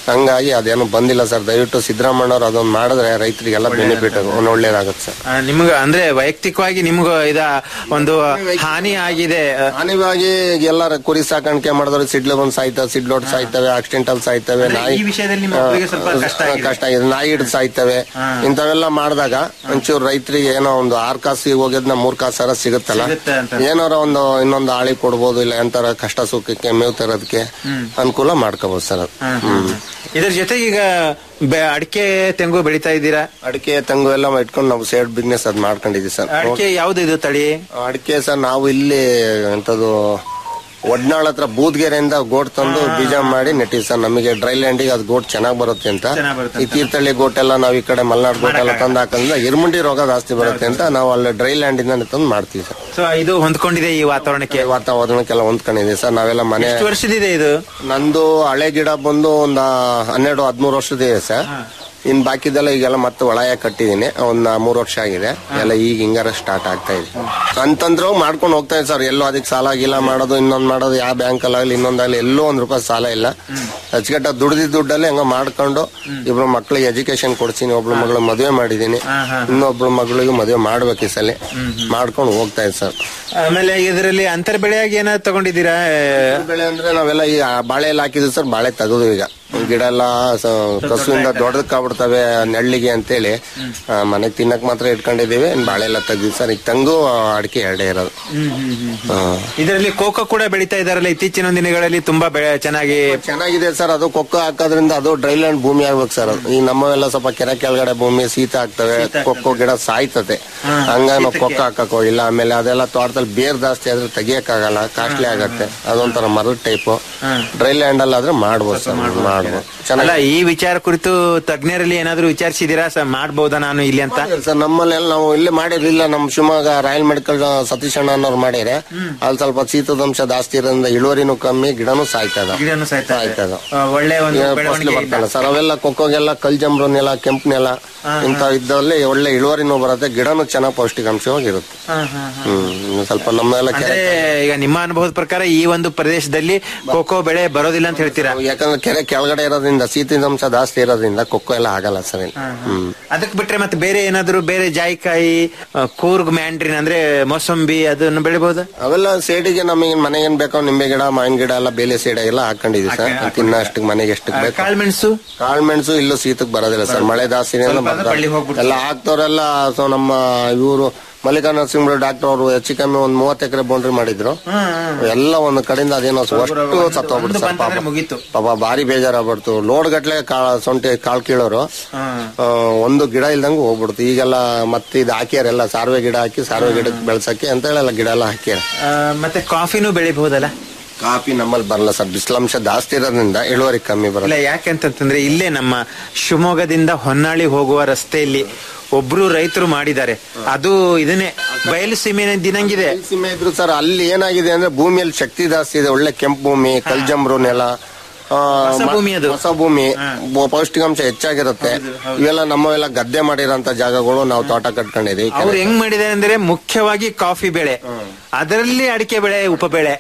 ಹಂಗಾಗಿ ಅದೇನು ಬಂದಿಲ್ಲ ಸರ್ ದಯವಿಟ್ಟು ಸಿದ್ದರಾಮಣ್ಣವ್ರು ಅದೊಂದು ಮಾಡಿದ್ರೆ ರೈತರಿಗೆಲ್ಲ ಬೆನಿಫಿಟ್ ಒಳ್ಳೇದಾಗುತ್ತೆ ಸರ್ ಆ, ನಿಮ್ಗ ಅಂದ್ರೆ ವೈಯಕ್ತಿಕವಾಗಿ ನಿಮ್ಗ ಇದ ಒಂದು ಹಾನಿ ಆಗಿದೆ ಆ, ಹಾನಿವಾಗಿ ಎಲ್ಲಾರ ಕುರಿ ಸಾಕಾಣಿಕೆ ಮಾಡಿದ್ರೆ ಸಿಡ್ಲು ಬಂದ್ ಸಾಯ್ತವೆ ಸಿಡ್ಲೋಟ್ ಸಾಯ್ತವೆ ಆಕ್ಸಿಡೆಂಟ್ ಅಲ್ಲಿ ಸಾಯ್ತವೆ ಅಂದ್ರೆ ನಾಯಿ ಈ ವಿಷಯದಲ್ಲಿ ನಿಮ್ಮ ಒಬ್ರಿಗೆ ಸ್ವಲ್ಪ ಕಷ್ಟ ಆಗಿದೆ. ಕಷ್ಟ ಆಗಿದೆ ನಾಯಿ ಹಿಡಿದು ಸಾಯ್ತವೆ ಇಂಥವೆಲ್ಲ ಮಾಡಿದಾಗ ಒಂಚೂರು ರೈತರಿಗೆ ಏನೋ ಒಂದು ಆರ್ ಕಾಸಿಗೆ ಹೋಗಿದ್ನ ಮೂರ್ ಕಾಸರ ಸಿಗುತ್ತಲ್ಲ ಸಿಗುತ್ತೆ ಅಂತ. ಏನಾರ ಒಂದು ಇನ್ನೊಂದು ಆಳಿ ಕೊಡ್ಬೋದು ಇಲ್ಲ ಎಂತಾರ ಕಷ್ಟ ಸುಖಕ್ಕೆ ಮೇವು ತರೋದಕ್ಕೆ ಅನುಕೂಲ ಮಾಡ್ಕೋಬಹುದು ಸರ್ ಅದು ಹ್ಮ್ ಇದ್ರ ಜೊತೆಗೆ ಈಗ ಬೆ- ಅಡಿಕೆ ತೆಂಗು ಬೆಳಿತಾ ಇದ್ದೀರಾ ಅಡಿಕೆ ತೆಂಗು ಎಲ್ಲ ಇಟ್ಕೊಂಡು ನಾವು ಸೇಡ್ ಬಿಸ್ನೆಸ್ ಅದ್ ಮಾಡ್ಕೊಂಡಿದೀವಿ ಸರ್ ಅಡಿಕೆ ಯಾವ್ದು ಇದು ತಳಿ ಅಡಿಕೆ ಸರ್ ನಾವು ಇಲ್ಲಿ ಎಂತದು ಒಡ್ನಾಳ್ ಹತ್ರ ಬೂದ್ಗೆರೆಯಿಂದ ಗೋಟ್ ತಂದು ಬೀಜ ಮಾಡಿ ನೆಟ್ಟಿವಿ ಸರ್ ನಮಗೆ ಡ್ರೈ ಲ್ಯಾಂಡಿಗೆ ಅದು ಗೋಟ್ ಚೆನ್ನಾಗ್ ಬರುತ್ತೆ ಅಂತ ಚೆನ್ನಾಗ್ ಬರುತ್ತೆ ಈ ತೀರ್ಥಹಳ್ಳಿ ಗೋಟ್ ಎಲ್ಲ ನಾವು ಈ ಕಡೆ ಮಲ್ನಾಡ್ ಗೋಟ್ ಎಲ್ಲ ತಂದು ಹಾಕಂದ್ರೆ ಇರ್ಮುಂಡಿ ರೋಗ ಜಾಸ್ತಿ ಬರುತ್ತೆ ಅಂತ ನಾವು ಅಲ್ಲಿ ಡ್ರೈ ಲ್ಯಾಂಡ್ ಇಂದ ತಂದು ಮಾಡ್ತೀವಿ ಸರ್ ಸೊ ಇದು ಹೊಂದ್ಕೊಂಡಿದೆ ಈ ವಾತಾವರಣಕ್ಕೆ ವಾತಾವರಣಕ್ಕೆಲ್ಲ ಹೊಂದ್ಕೊಂಡಿದೆ ಸರ್ ನಾವೆಲ್ಲ ಮನೆ ಎಷ್ಟು ವರ್ಷದಿದೆ ಇದು ನಂದು ಹಳೆ ಗಿಡ ಬಂದು ಒಂದ್ ಹನ್ನೆರಡು ಹದಿಮೂರು ವರ್ಷದಿದೆ ಸರ್ ಇನ್ ಬಾಕಿದೆಲ್ಲ ಈಗೆಲ್ಲ ಮತ್ತೆ ಒಳಯ ಕಟ್ಟಿದೀನಿ ಒಂದ್ ಮೂರ್ ವರ್ಷ ಆಗಿದೆ ಎಲ್ಲ ಈಗ ಹಿಂಗಾರ ಸ್ಟಾರ್ಟ್ ಆಗ್ತಾ ಇದೆ ಅಂತಂದ್ರು ಮಾಡ್ಕೊಂಡು ಹೋಗ್ತಾ ಇದೆ ಸರ್ ಎಲ್ಲೋ ಅದಕ್ಕೆ ಸಾಲ ಗೀಲ ಮಾಡೋದು ಇನ್ನೊಂದ್ ಮಾಡೋದು ಯಾವ ಬ್ಯಾಂಕ್ ಅಲ್ಲಾಗ್ಲಿ ಇನ್ನೊಂದಾಗ್ಲಿ ಎಲ್ಲೋ ಒಂದ್ ರೂಪಾಯಿ ಸಾಲ ಇಲ್ಲ ಅಚ್ಚುಕಟ್ಟ ದುಡ್ದಿದ್ ದುಡ್ಡಲ್ಲಿ ಹಂಗ ಮಾಡ್ಕೊಂಡು ಇಬ್ರು ಮಕ್ಳಿಗೆ ಎಜುಕೇಶನ್ ಕೊಡ್ತೀನಿ ಒಬ್ಳು ಮಗಳು ಮದುವೆ ಮಾಡಿದೀನಿ ಇನ್ನೊಬ್ಳು ಮಗಳಿಗೆ ಮದುವೆ ಮಾಡ್ಬೇಕು ಈ ಸಲ ಮಾಡ್ಕೊಂಡು ಹೋಗ್ತಾ ಇದೆ ಸರ್ ಆಮೇಲೆ ಇದರಲ್ಲಿ ಅಂತರ್ ಬೆಳೆಯಾಗಿ ಏನಾದ್ರು ತಗೊಂಡಿದ್ದೀರಾ ಬೆಳೆ ಅಂದ್ರೆ ನಾವೆಲ್ಲ ಈ ಬಾಳೆ ಎಲ್ಲ ಹಾಕಿದ್ವಿ ಸರ್ ಬಾಳೆ ತೆಗೆದು ಈಗ ಗಿಡ ಎಲ್ಲ ಸ- ಕಸುವಿಂದ ದೊಡ್ಡದಕ್ಕಾಗ್ಬಿಡ್ತವೆ ನೆಳ್ಳಿಗೆ ಅಂತೇಳಿ ಆ, ಮನೆಗ್ ತಿನ್ನಕ್ ಮಾತ್ರ ಇಟ್ಕೊಂಡಿದೀವಿ ಇನ್ ಬಾಳೆ ಎಲ್ಲ ತೆಗ್ದಿವಿ ಸರ್ ಈಗ ತೆಂಗು ಅಡಿಕೆ ಎರಡೇ ಇರೋದು ಹಾ. ಇದರಲ್ಲಿ ಕೋಕೋ ಕೂಡ ಬೆಳಿತಾ ಇದಾರಲ್ಲ ಇತ್ತೀಚಿನ ದಿನಗಳಲ್ಲಿ ತುಂಬಾ ಬೆಳೆ ಚೆನ್ನಾಗಿ ಚೆನ್ನಾಗಿದೆ ಸರ್ ಅದು ಕೊಕ್ಕ ಹಾಕೋದ್ರಿಂದ ಅದು ಡ್ರೈಲ್ಯಾಂಡ್ ಭೂಮಿ ಆಗ್ಬೇಕು ಸರ್ ಅದು. ಈ ನಮ್ಮವೆಲ್ಲ ಸ್ವಲ್ಪ ಕೆರೆ ಕೆಳಗಡೆ ಭೂಮಿ ಶೀತ ಆಗ್ತವೆ ಕೊಕ್ಕೋ ಗಿಡ ಸಾಯ್ತತೆ ಹಂಗಾಗಿ ನಾವು ಕೊಕ್ಕ ಹಾಕಕ್ ಹೋಗಿಲ್ಲ ಆಮೇಲೆ ಅದೆಲ್ಲ ತೋಟದಲ್ಲಿ ಬೇರ್ ಜಾಸ್ತಿ ಆದ್ರೆ ತೆಗಿಯಕ್ಕಾಗಲ್ಲ ಕಾಸ್ಟ್ಲಿ ಆಗತ್ತೆ ಅದೊಂಥರ ಮರದ ಟೈಪ್ ಡ್ರೈ ಲ್ಯಾಂಡ್ ಅಲ್ಲಿ ಆದ್ರೆ ಮಾಡ್ಬೋದು ಸರ್ ಮಾಡ್ಬೋದು ಅಲ್ಲ ಚೆನ್ನಾಗಿ ಈ ವಿಚಾರ ಕುರಿತು ತಜ್ಞರಲ್ಲಿ ಏನಾದ್ರು ವಿಚಾರಿಸಿದೀರಾ ಸರ್ ಮಾಡ್ಬೋದಾ ನಾನು ಇಲ್ಲಿ ಅಂತ ಸರ್ ನಮ್ಮಲ್ಲೆಲ್ಲ ನಾವು ಇಲ್ಲೇ ಮಾಡಿರ್ಲಿಲ್ಲ ನಮ್ಮ ಶಿವಮೊಗ್ಗ ರಾಯಲ್ ಮೆಡಿಕಲ್ ಸತೀಶ್ ಅಣ್ಣನವ್ರು ಮಾಡ್ಯಾರೆ ಅಲ್ಲಿ ಸ್ವಲ್ಪ ಶೀತದಂಶ ಜಾಸ್ತಿ ಇರೋದ್ರಿಂದ ಇಳುವರಿನೂ ಕಮ್ಮಿ ಗಿಡನೂ ಸಾಯ್ತದ ಗಿಡನು ಸಾಯ್ತಾ ಇದೆ. ಸಾಯ್ತದ ಆ, ಒಳ್ಳೆ ಒಂದು ಫಸಲು ಬೆಳವಣಿಗೆ ಬರ್ತಲ್ಲ ಸರ್ ಅವೆಲ್ಲ ಕೊಕ್ಕೋಗೆಲ್ಲ ಕಲ್ಜಂಬ್ರು ನೆಲ ಕೆಂಪು ನೆಲ ಇಂಥ ಇದ್ದಲ್ಲಿ ಒಳ್ಳೆ ಇಳುವರಿನೂ ಬರುತ್ತೆ ಗಿಡನೂ ಚೆನ್ನಾಗಿ ಪೌಷ್ಟಿಕಾಂಶವಾಗಿರುತ್ತೆ ಹ್ಮ್ ಇನ್ನು ಸ್ವಲ್ಪ ನಮ್ಮೆಲ್ಲ ಅಂದ್ರೆ ಕೆರೆ ಈಗ ನಿಮ್ಮ ಅನುಭವದ ಪ್ರಕಾರ ಈ ಒಂದು ಪ್ರದೇಶದಲ್ಲಿ ಕೋಕೋ ಬೆಳೆ ಬರೋದಿಲ್ಲ ಅಂತ ಹೇಳ್ತೀರಾ ಯಾಕಂದ್ರೆ ಕೆರೆ ಕೆಳಗಡೆ ಇರೋದ್ರಿಂದ ಶೀತದಂಶ ಜಾಸ್ತಿ ಇರೋದ್ರಿಂದ ಕೊಕ್ಕೋ ಎಲ್ಲ ಆಗಲ್ಲ ಸರ್ ಇಲ್ಲಿ ಹ್ಮ್ ಅದಕ್ಕೆ ಬಿಟ್ರೆ ಮತ್ತೆ ಬೇರೆ ಏನಾದ್ರು ಬೇರೆ ಜಾಯಿಕಾಯಿ ಆ, ಕೂರ್ಗ್ ಮ್ಯಾಂಡ್ರಿನ್ ಅಂದ್ರೆ ಮೋಸಂಬಿ ಅದನ್ನು ಬೆಳಿಬಹುದು ಅವೆಲ್ಲ ಸೇಡಿಗೆ ನಮಗೆ ಮನೆಗೇನ್ ಬೇಕೋ ನಿಂಬೆ ಗಿಡ ಮಾವಿನ ಗಿಡ ಎಲ್ಲ ಬೇಲೆ ಸೈಡ್ ಎಲ್ಲ ಹಾಕೊಂಡಿದ್ವಿ ಸರ್ ತಿನ್ನ ಅಷ್ಟಕ್ಕೆ ಮನೆಗೆ ಎಷ್ಟಕ್ಕೆ ಬೇಕು ಕಾಳ್ಮೆಣಸು ಕಾಳ್ಮೆಣಸು ಇಲ್ಲೂ ಶೀತಕ್ಕೆ ಬರೋದಿಲ್ಲ ಸರ್ ಮಳೆ ಜಾಸ್ತಿ ಸ್ವಲ್ಪ ಅದು ಬಳ್ಳಿ ಹೋಗ್ಬಿಡ್ತದೆ. ಎಲ್ಲ ಹಾಕ್ತವ್ರೆಲ್ಲ ಸೊ ನಮ್ಮ ಇವರು ಮಲ್ಲಿಕಾ ನರಸಿಂಹ ಡಾಕ್ಟರ್ ಅವರು ಹೆಚ್ಚು ಕಮ್ಮಿ ಒಂದ್ ಮೂವತ್ತು ಎಕರೆ ಬೌಂಡ್ರಿ ಮಾಡಿದ್ರು ಎಲ್ಲ ಒಂದು ಕಡೆಯಿಂದ ಅದೇನೋ ಅಷ್ಟು ಸತ್ತೋಗ್ಬಿಡ್ತು ಸರ್ ಪಾಪ ಬಂತಂದ್ರೆ ಮುಗೀತು ಪಾಪ ಭಾರಿ ಬೇಜಾರಾಗ್ಬಿಡ್ತು ಲೋಡ್ ಗಟ್ಲೆ ಕಾಳ ಸೊಂಟೆ ಕಾಳ್ ಕೀಳೋರು ಆ, ಒಂದು ಗಿಡ ಇಲ್ದಂಗೆ ಹೋಗ್ಬಿಡ್ತು ಈಗೆಲ್ಲ ಮತ್ತೆ ಇದು ಹಾಕ್ಯಾರೆಲ್ಲ ಸಾರ್ವೆ ಗಿಡ ಹಾಕಿ ಸಾರ್ವೆ ಗಿಡಕ್ಕೆ ಬೆಳ್ಸಕ್ಕೆ ಅಂತ ಹೇಳಿ ಎಲ್ಲ ಗಿಡ ಎಲ್ಲ ಹಾಕ್ಯಾರ ಆ, ಮತ್ತೆ ಕಾಫಿನೂ ಬೆಳಿಬಹುದಲ್ಲ ಕಾಫಿ ನಮ್ಮಲ್ಲಿ ಬರಲ್ಲ ಸರ್ ಬಿಸಿಲಾಂಶ ಜಾಸ್ತಿ ಇರೋದ್ರಿಂದ ಇಳುವರಿ ಕಮ್ಮಿ ಇಲ್ಲ ಬರಲ್ಲ ಯಾಕೆಂತಂದ್ರೆ ಇಲ್ಲೇ ನಮ್ಮ ಶಿವಮೊಗ್ಗದಿಂದ ಹೊನ್ನಾಳಿ ಹೋಗುವ ರಸ್ತೆಯಲ್ಲಿ ಒಬ್ರು ರೈತರು ಮಾಡಿದ್ದಾರೆ ಅದು ಇದನ್ನೇ ಬಯಲು ಸೀಮೆ ದಿನಂಗಿದೆ ಸೀಮೆ ಇದ್ರು ಸರ್ ಅಲ್ಲಿ ಏನಾಗಿದೆ ಅಂದ್ರೆ ಭೂಮಿಯಲ್ಲಿ ಶಕ್ತಿ ಜಾಸ್ತಿ ಇದೆ ಒಳ್ಳೆ ಕೆಂಪು ಭೂಮಿ ಕಲ್ಜಂಬ್ರು ನೆಲ ಆ, ಹೊಸ ಮ- ಭೂಮಿ ಅದು. ಹೊಸ ಭೂಮಿ ಬ- ಪೌಷ್ಟಿಕಾಂಶ ಹೆಚ್ಚಾಗಿರುತ್ತೆ ಇವೆಲ್ಲ ನಮ್ಮವೆಲ್ಲ ಗದ್ದೆ ಮಾಡಿರೋಂತ ಜಾಗಗಳು ನಾವು ತೋಟ ಕಟ್ಕೊಂಡಿದೀವಿ ಅವ್ರು ಹೆಂಗ್ ಮಾಡಿದ್ದಾರೆ ಅಂದ್ರೆ ಮುಖ್ಯವಾಗಿ ಕಾಫಿ ಬೆಳೆ ಅದರಲ್ಲಿ ಅಡಿಕೆ ಬೆಳೆ ಉಪ ಬೆಳೆ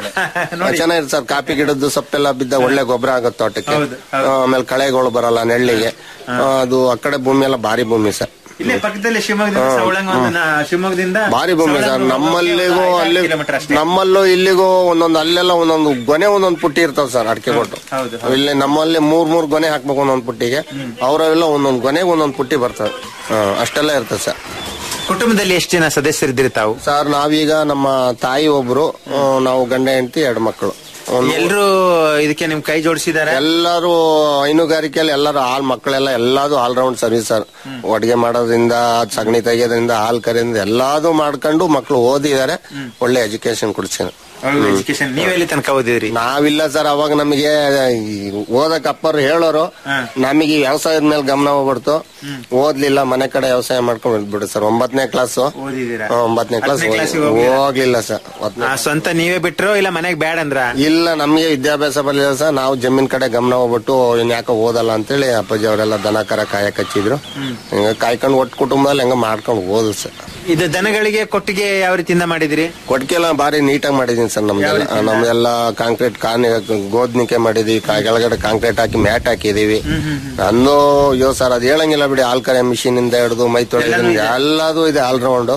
ನೋಡಿ ಚೆನ್ನಾಗಿರುತ್ತೆ ಸರ್ ಕಾಫಿ ಗಿಡದ್ದು ಸೊಪ್ಪೆಲ್ಲ ಬಿದ್ದ ಒಳ್ಳೆ ಗೊಬ್ಬರ ಆಗುತ್ತೆ ತೋಟಕ್ಕೆ ಹೌದು, ಆ, ಆಮೇಲೆ ಕಳೆಗಳು ಬರಲ್ಲ ನೆಳ್ಳಿಗೆ ಆ, ಅದು ಆ ಕಡೆ ಭೂಮಿ ಎಲ್ಲ ಭಾರಿ ಭೂಮಿ ಸರ್ ಇಲ್ಲೇ ಪಕ್ಕದಲ್ಲಿ ಶಿವಮೊಗ್ಗದಿಂದ ಸವಳಂಗ ಒಂದು ನಾ- ಶಿವಮೊಗ್ಗದಿಂದ ಭಾರಿ ಭೂಮಿ ಸರ್ ಸವಳಂಗ ನಮ್ಮಲ್ಲಿಗೂ ಒಂದು ಅಲ್ಲಿ ಕಿಲೋಮೀಟರ್ ಅಷ್ಟೇ ನಮ್ಮಲ್ಲೂ ಇಲ್ಲಿಗೂ ಒಂದೊಂದು ಅಲ್ಲೆಲ್ಲ ಒಂದೊಂದು ಗೊನೆ ಒಂದೊಂದು ಪುಟ್ಟಿ ಇರ್ತಾವ ಸರ್ ಅಡಿಕೆ ಕೊಟ್ಟು ಹೌದು, ಇಲ್ಲಿ ನಮ್ಮಲ್ಲಿ ಮೂರ್ ಮೂರ್ ಗೊನೆ ಹಾಕ್ಬೇಕು ಒಂದೊಂದು ಪುಟ್ಟಿಗೆ ಅವರೆಲ್ಲ ಒಂದೊಂದು ಗೊನೆಗೆ ಒಂದೊಂದು ಪುಟ್ಟಿ ಬರ್ತವೆ ಹಾ, ಅಷ್ಟೆಲ್ಲ ಇರ್ತದೆ ಸರ್ ಕುಟುಂಬದಲ್ಲಿ ಎಷ್ಟು ಜನ ಸದಸ್ಯರಿದ್ದೀರಿ ತಾವು ಸರ್ ನಾವೀಗ ನಮ್ಮ ತಾಯಿ ಒಬ್ರು ಆ, ನಾವು ಗಂಡ ಹೆಂಡತಿ ಎರಡು ಮಕ್ಕಳು ಒಂದು- ಎಲ್ರು ಇದಕ್ಕೆ ನಿಮ್ ಕೈ ಜೋಡಿಸಿದ್ದಾರೆ ಎಲ್ಲರೂ ಹೈನುಗಾರಿಕೆಯಲ್ಲಿ ಎಲ್ಲರೂ ಹಾಲ್ ಮಕ್ಕಳೆಲ್ಲ ಎಲ್ಲಾದು ಆಲ್ ರೌಂಡ್ ಸರ್ವಿಸ್ ಸರ್ ಅಡಿಗೆ ಮಾಡೋದ್ರಿಂದ ಸಗಣಿ ತೆಗೆಯೋದ್ರಿಂದ ಹಾಲ್ ಕರೆಯೋದ್ರಿಂದ ಎಲ್ಲಾದು ಮಾಡ್ಕೊಂಡು ಮಕ್ಕಳು ಓದಿದ್ದಾರೆ ಒಳ್ಳೆ ಎಜುಕೇಶನ್ ಕೊಡ್ತೀನಿ ಎಜುಕೇಶನ್ ನೀವೆಲ್ಲಿ ತನಕ ಓದಿದ್ರಿ ನಾವಿಲ್ಲ ಸರ್ ಅವಾಗ ನಮಗೆ ಈ ಓದಕ್ ಅಪ್ಪರು ಹೇಳೋರು ನಮಗೆ ಈ ವ್ಯವಸಾಯದ ಮೇಲೆ ಗಮನ ಹೋಗ್ಬಿಡ್ತು ಓದ್ಲಿಲ್ಲ ಮನೆ ಕಡೆ ವ್ಯವಸಾಯ ಮಾಡ್ಕೊಂಡು ಬಂದ್ಬಿಡು ಸರ್ ಒಂಬತ್ತನೇ ಕ್ಲಾಸ್ ಓದಿದ್ದೀರಾ ಒಂಬತ್ತನೇ ಕ್ಲಾಸ್ ಹತ್ತನೇ ಕ್ಲಾಸಿಗೆ ಹೋಗ್ಲಿಲ್ಲ? ಹೋಗ್ಲಿಲ್ಲ ಸರ್ ಒತ್ನೇ- ಆ, ಸ್ವಂತ ನೀವೇ ಬಿಟ್ರೋ ಇಲ್ಲ ಮನೆಗ್ ಬ್ಯಾಡ ಅಂದ್ರ ಇಲ್ಲ ನಮಗೆ ವಿದ್ಯಾಭ್ಯಾಸ ಬರಲಿಲ್ಲ ಸರ್ ನಾವು ಜಮೀನ್ ಕಡೆ ಗಮನ ಹೋಗ್ಬಿಟ್ಟು ಇನ್ ಯಾಕೋ ಓದಲ್ಲ ಅಂತೇಳಿ ಅಪ್ಪಾಜಿ ಅವರೆಲ್ಲ ದನ ಕರ ಕಾಯಕ್ ಹಚ್ಚಿದ್ರು ಹಿಂಗ ಕಾಯ್ಕೊಂಡು ಒಟ್ಟು ಕುಟುಂಬದಲ್ಲಿ ಹೆಂಗ ಮಾಡ್ಕೊಂಡು ಓದು ಸರ್ ಇದು ದನಗಳಿಗೆ ಕೊಟ್ಟಿಗೆ ಯಾವ ರೀತಿಯಿಂದ ಮಾಡಿದಿರಿ ಕೊಟ್ಟಿಗೆ ಎಲ್ಲ ಭಾರಿ ನೀಟಾಗಿ ಮಾಡಿದೀನಿ ಮಾಡಿದೀನಿ ಸರ್ ನಮ್ದೆಲ್ಲ ನಮ್ದೆಲ್ಲ ಕಾಂಕ್ರೀಟ್ ಕಾನ್ ಗೋದ್ನಿಕೆ ಮಾಡಿದೀವಿ ಕಾ- ಕೆಳಗಡೆ ಕಾಂಕ್ರೀಟ್ ಹಾಕಿ ಮ್ಯಾಟ್ ಹಾಕಿದೀವಿ ಅಂದು ಅಯ್ಯೋ ಸರ್ ಅದ್ ಹೇಳಂಗಿಲ್ಲ ಬಿಡಿ ಹಾಲ್ ಕರೆ ಮಿಷಿನ್ ಇಂದ ಹಿಡಿದು ಮೈ ತೊಳೆಯೋದ್ರಿಂದ ಎಲ್ಲದೂ ಇದೆ ಆಲ್ರೌಂಡ್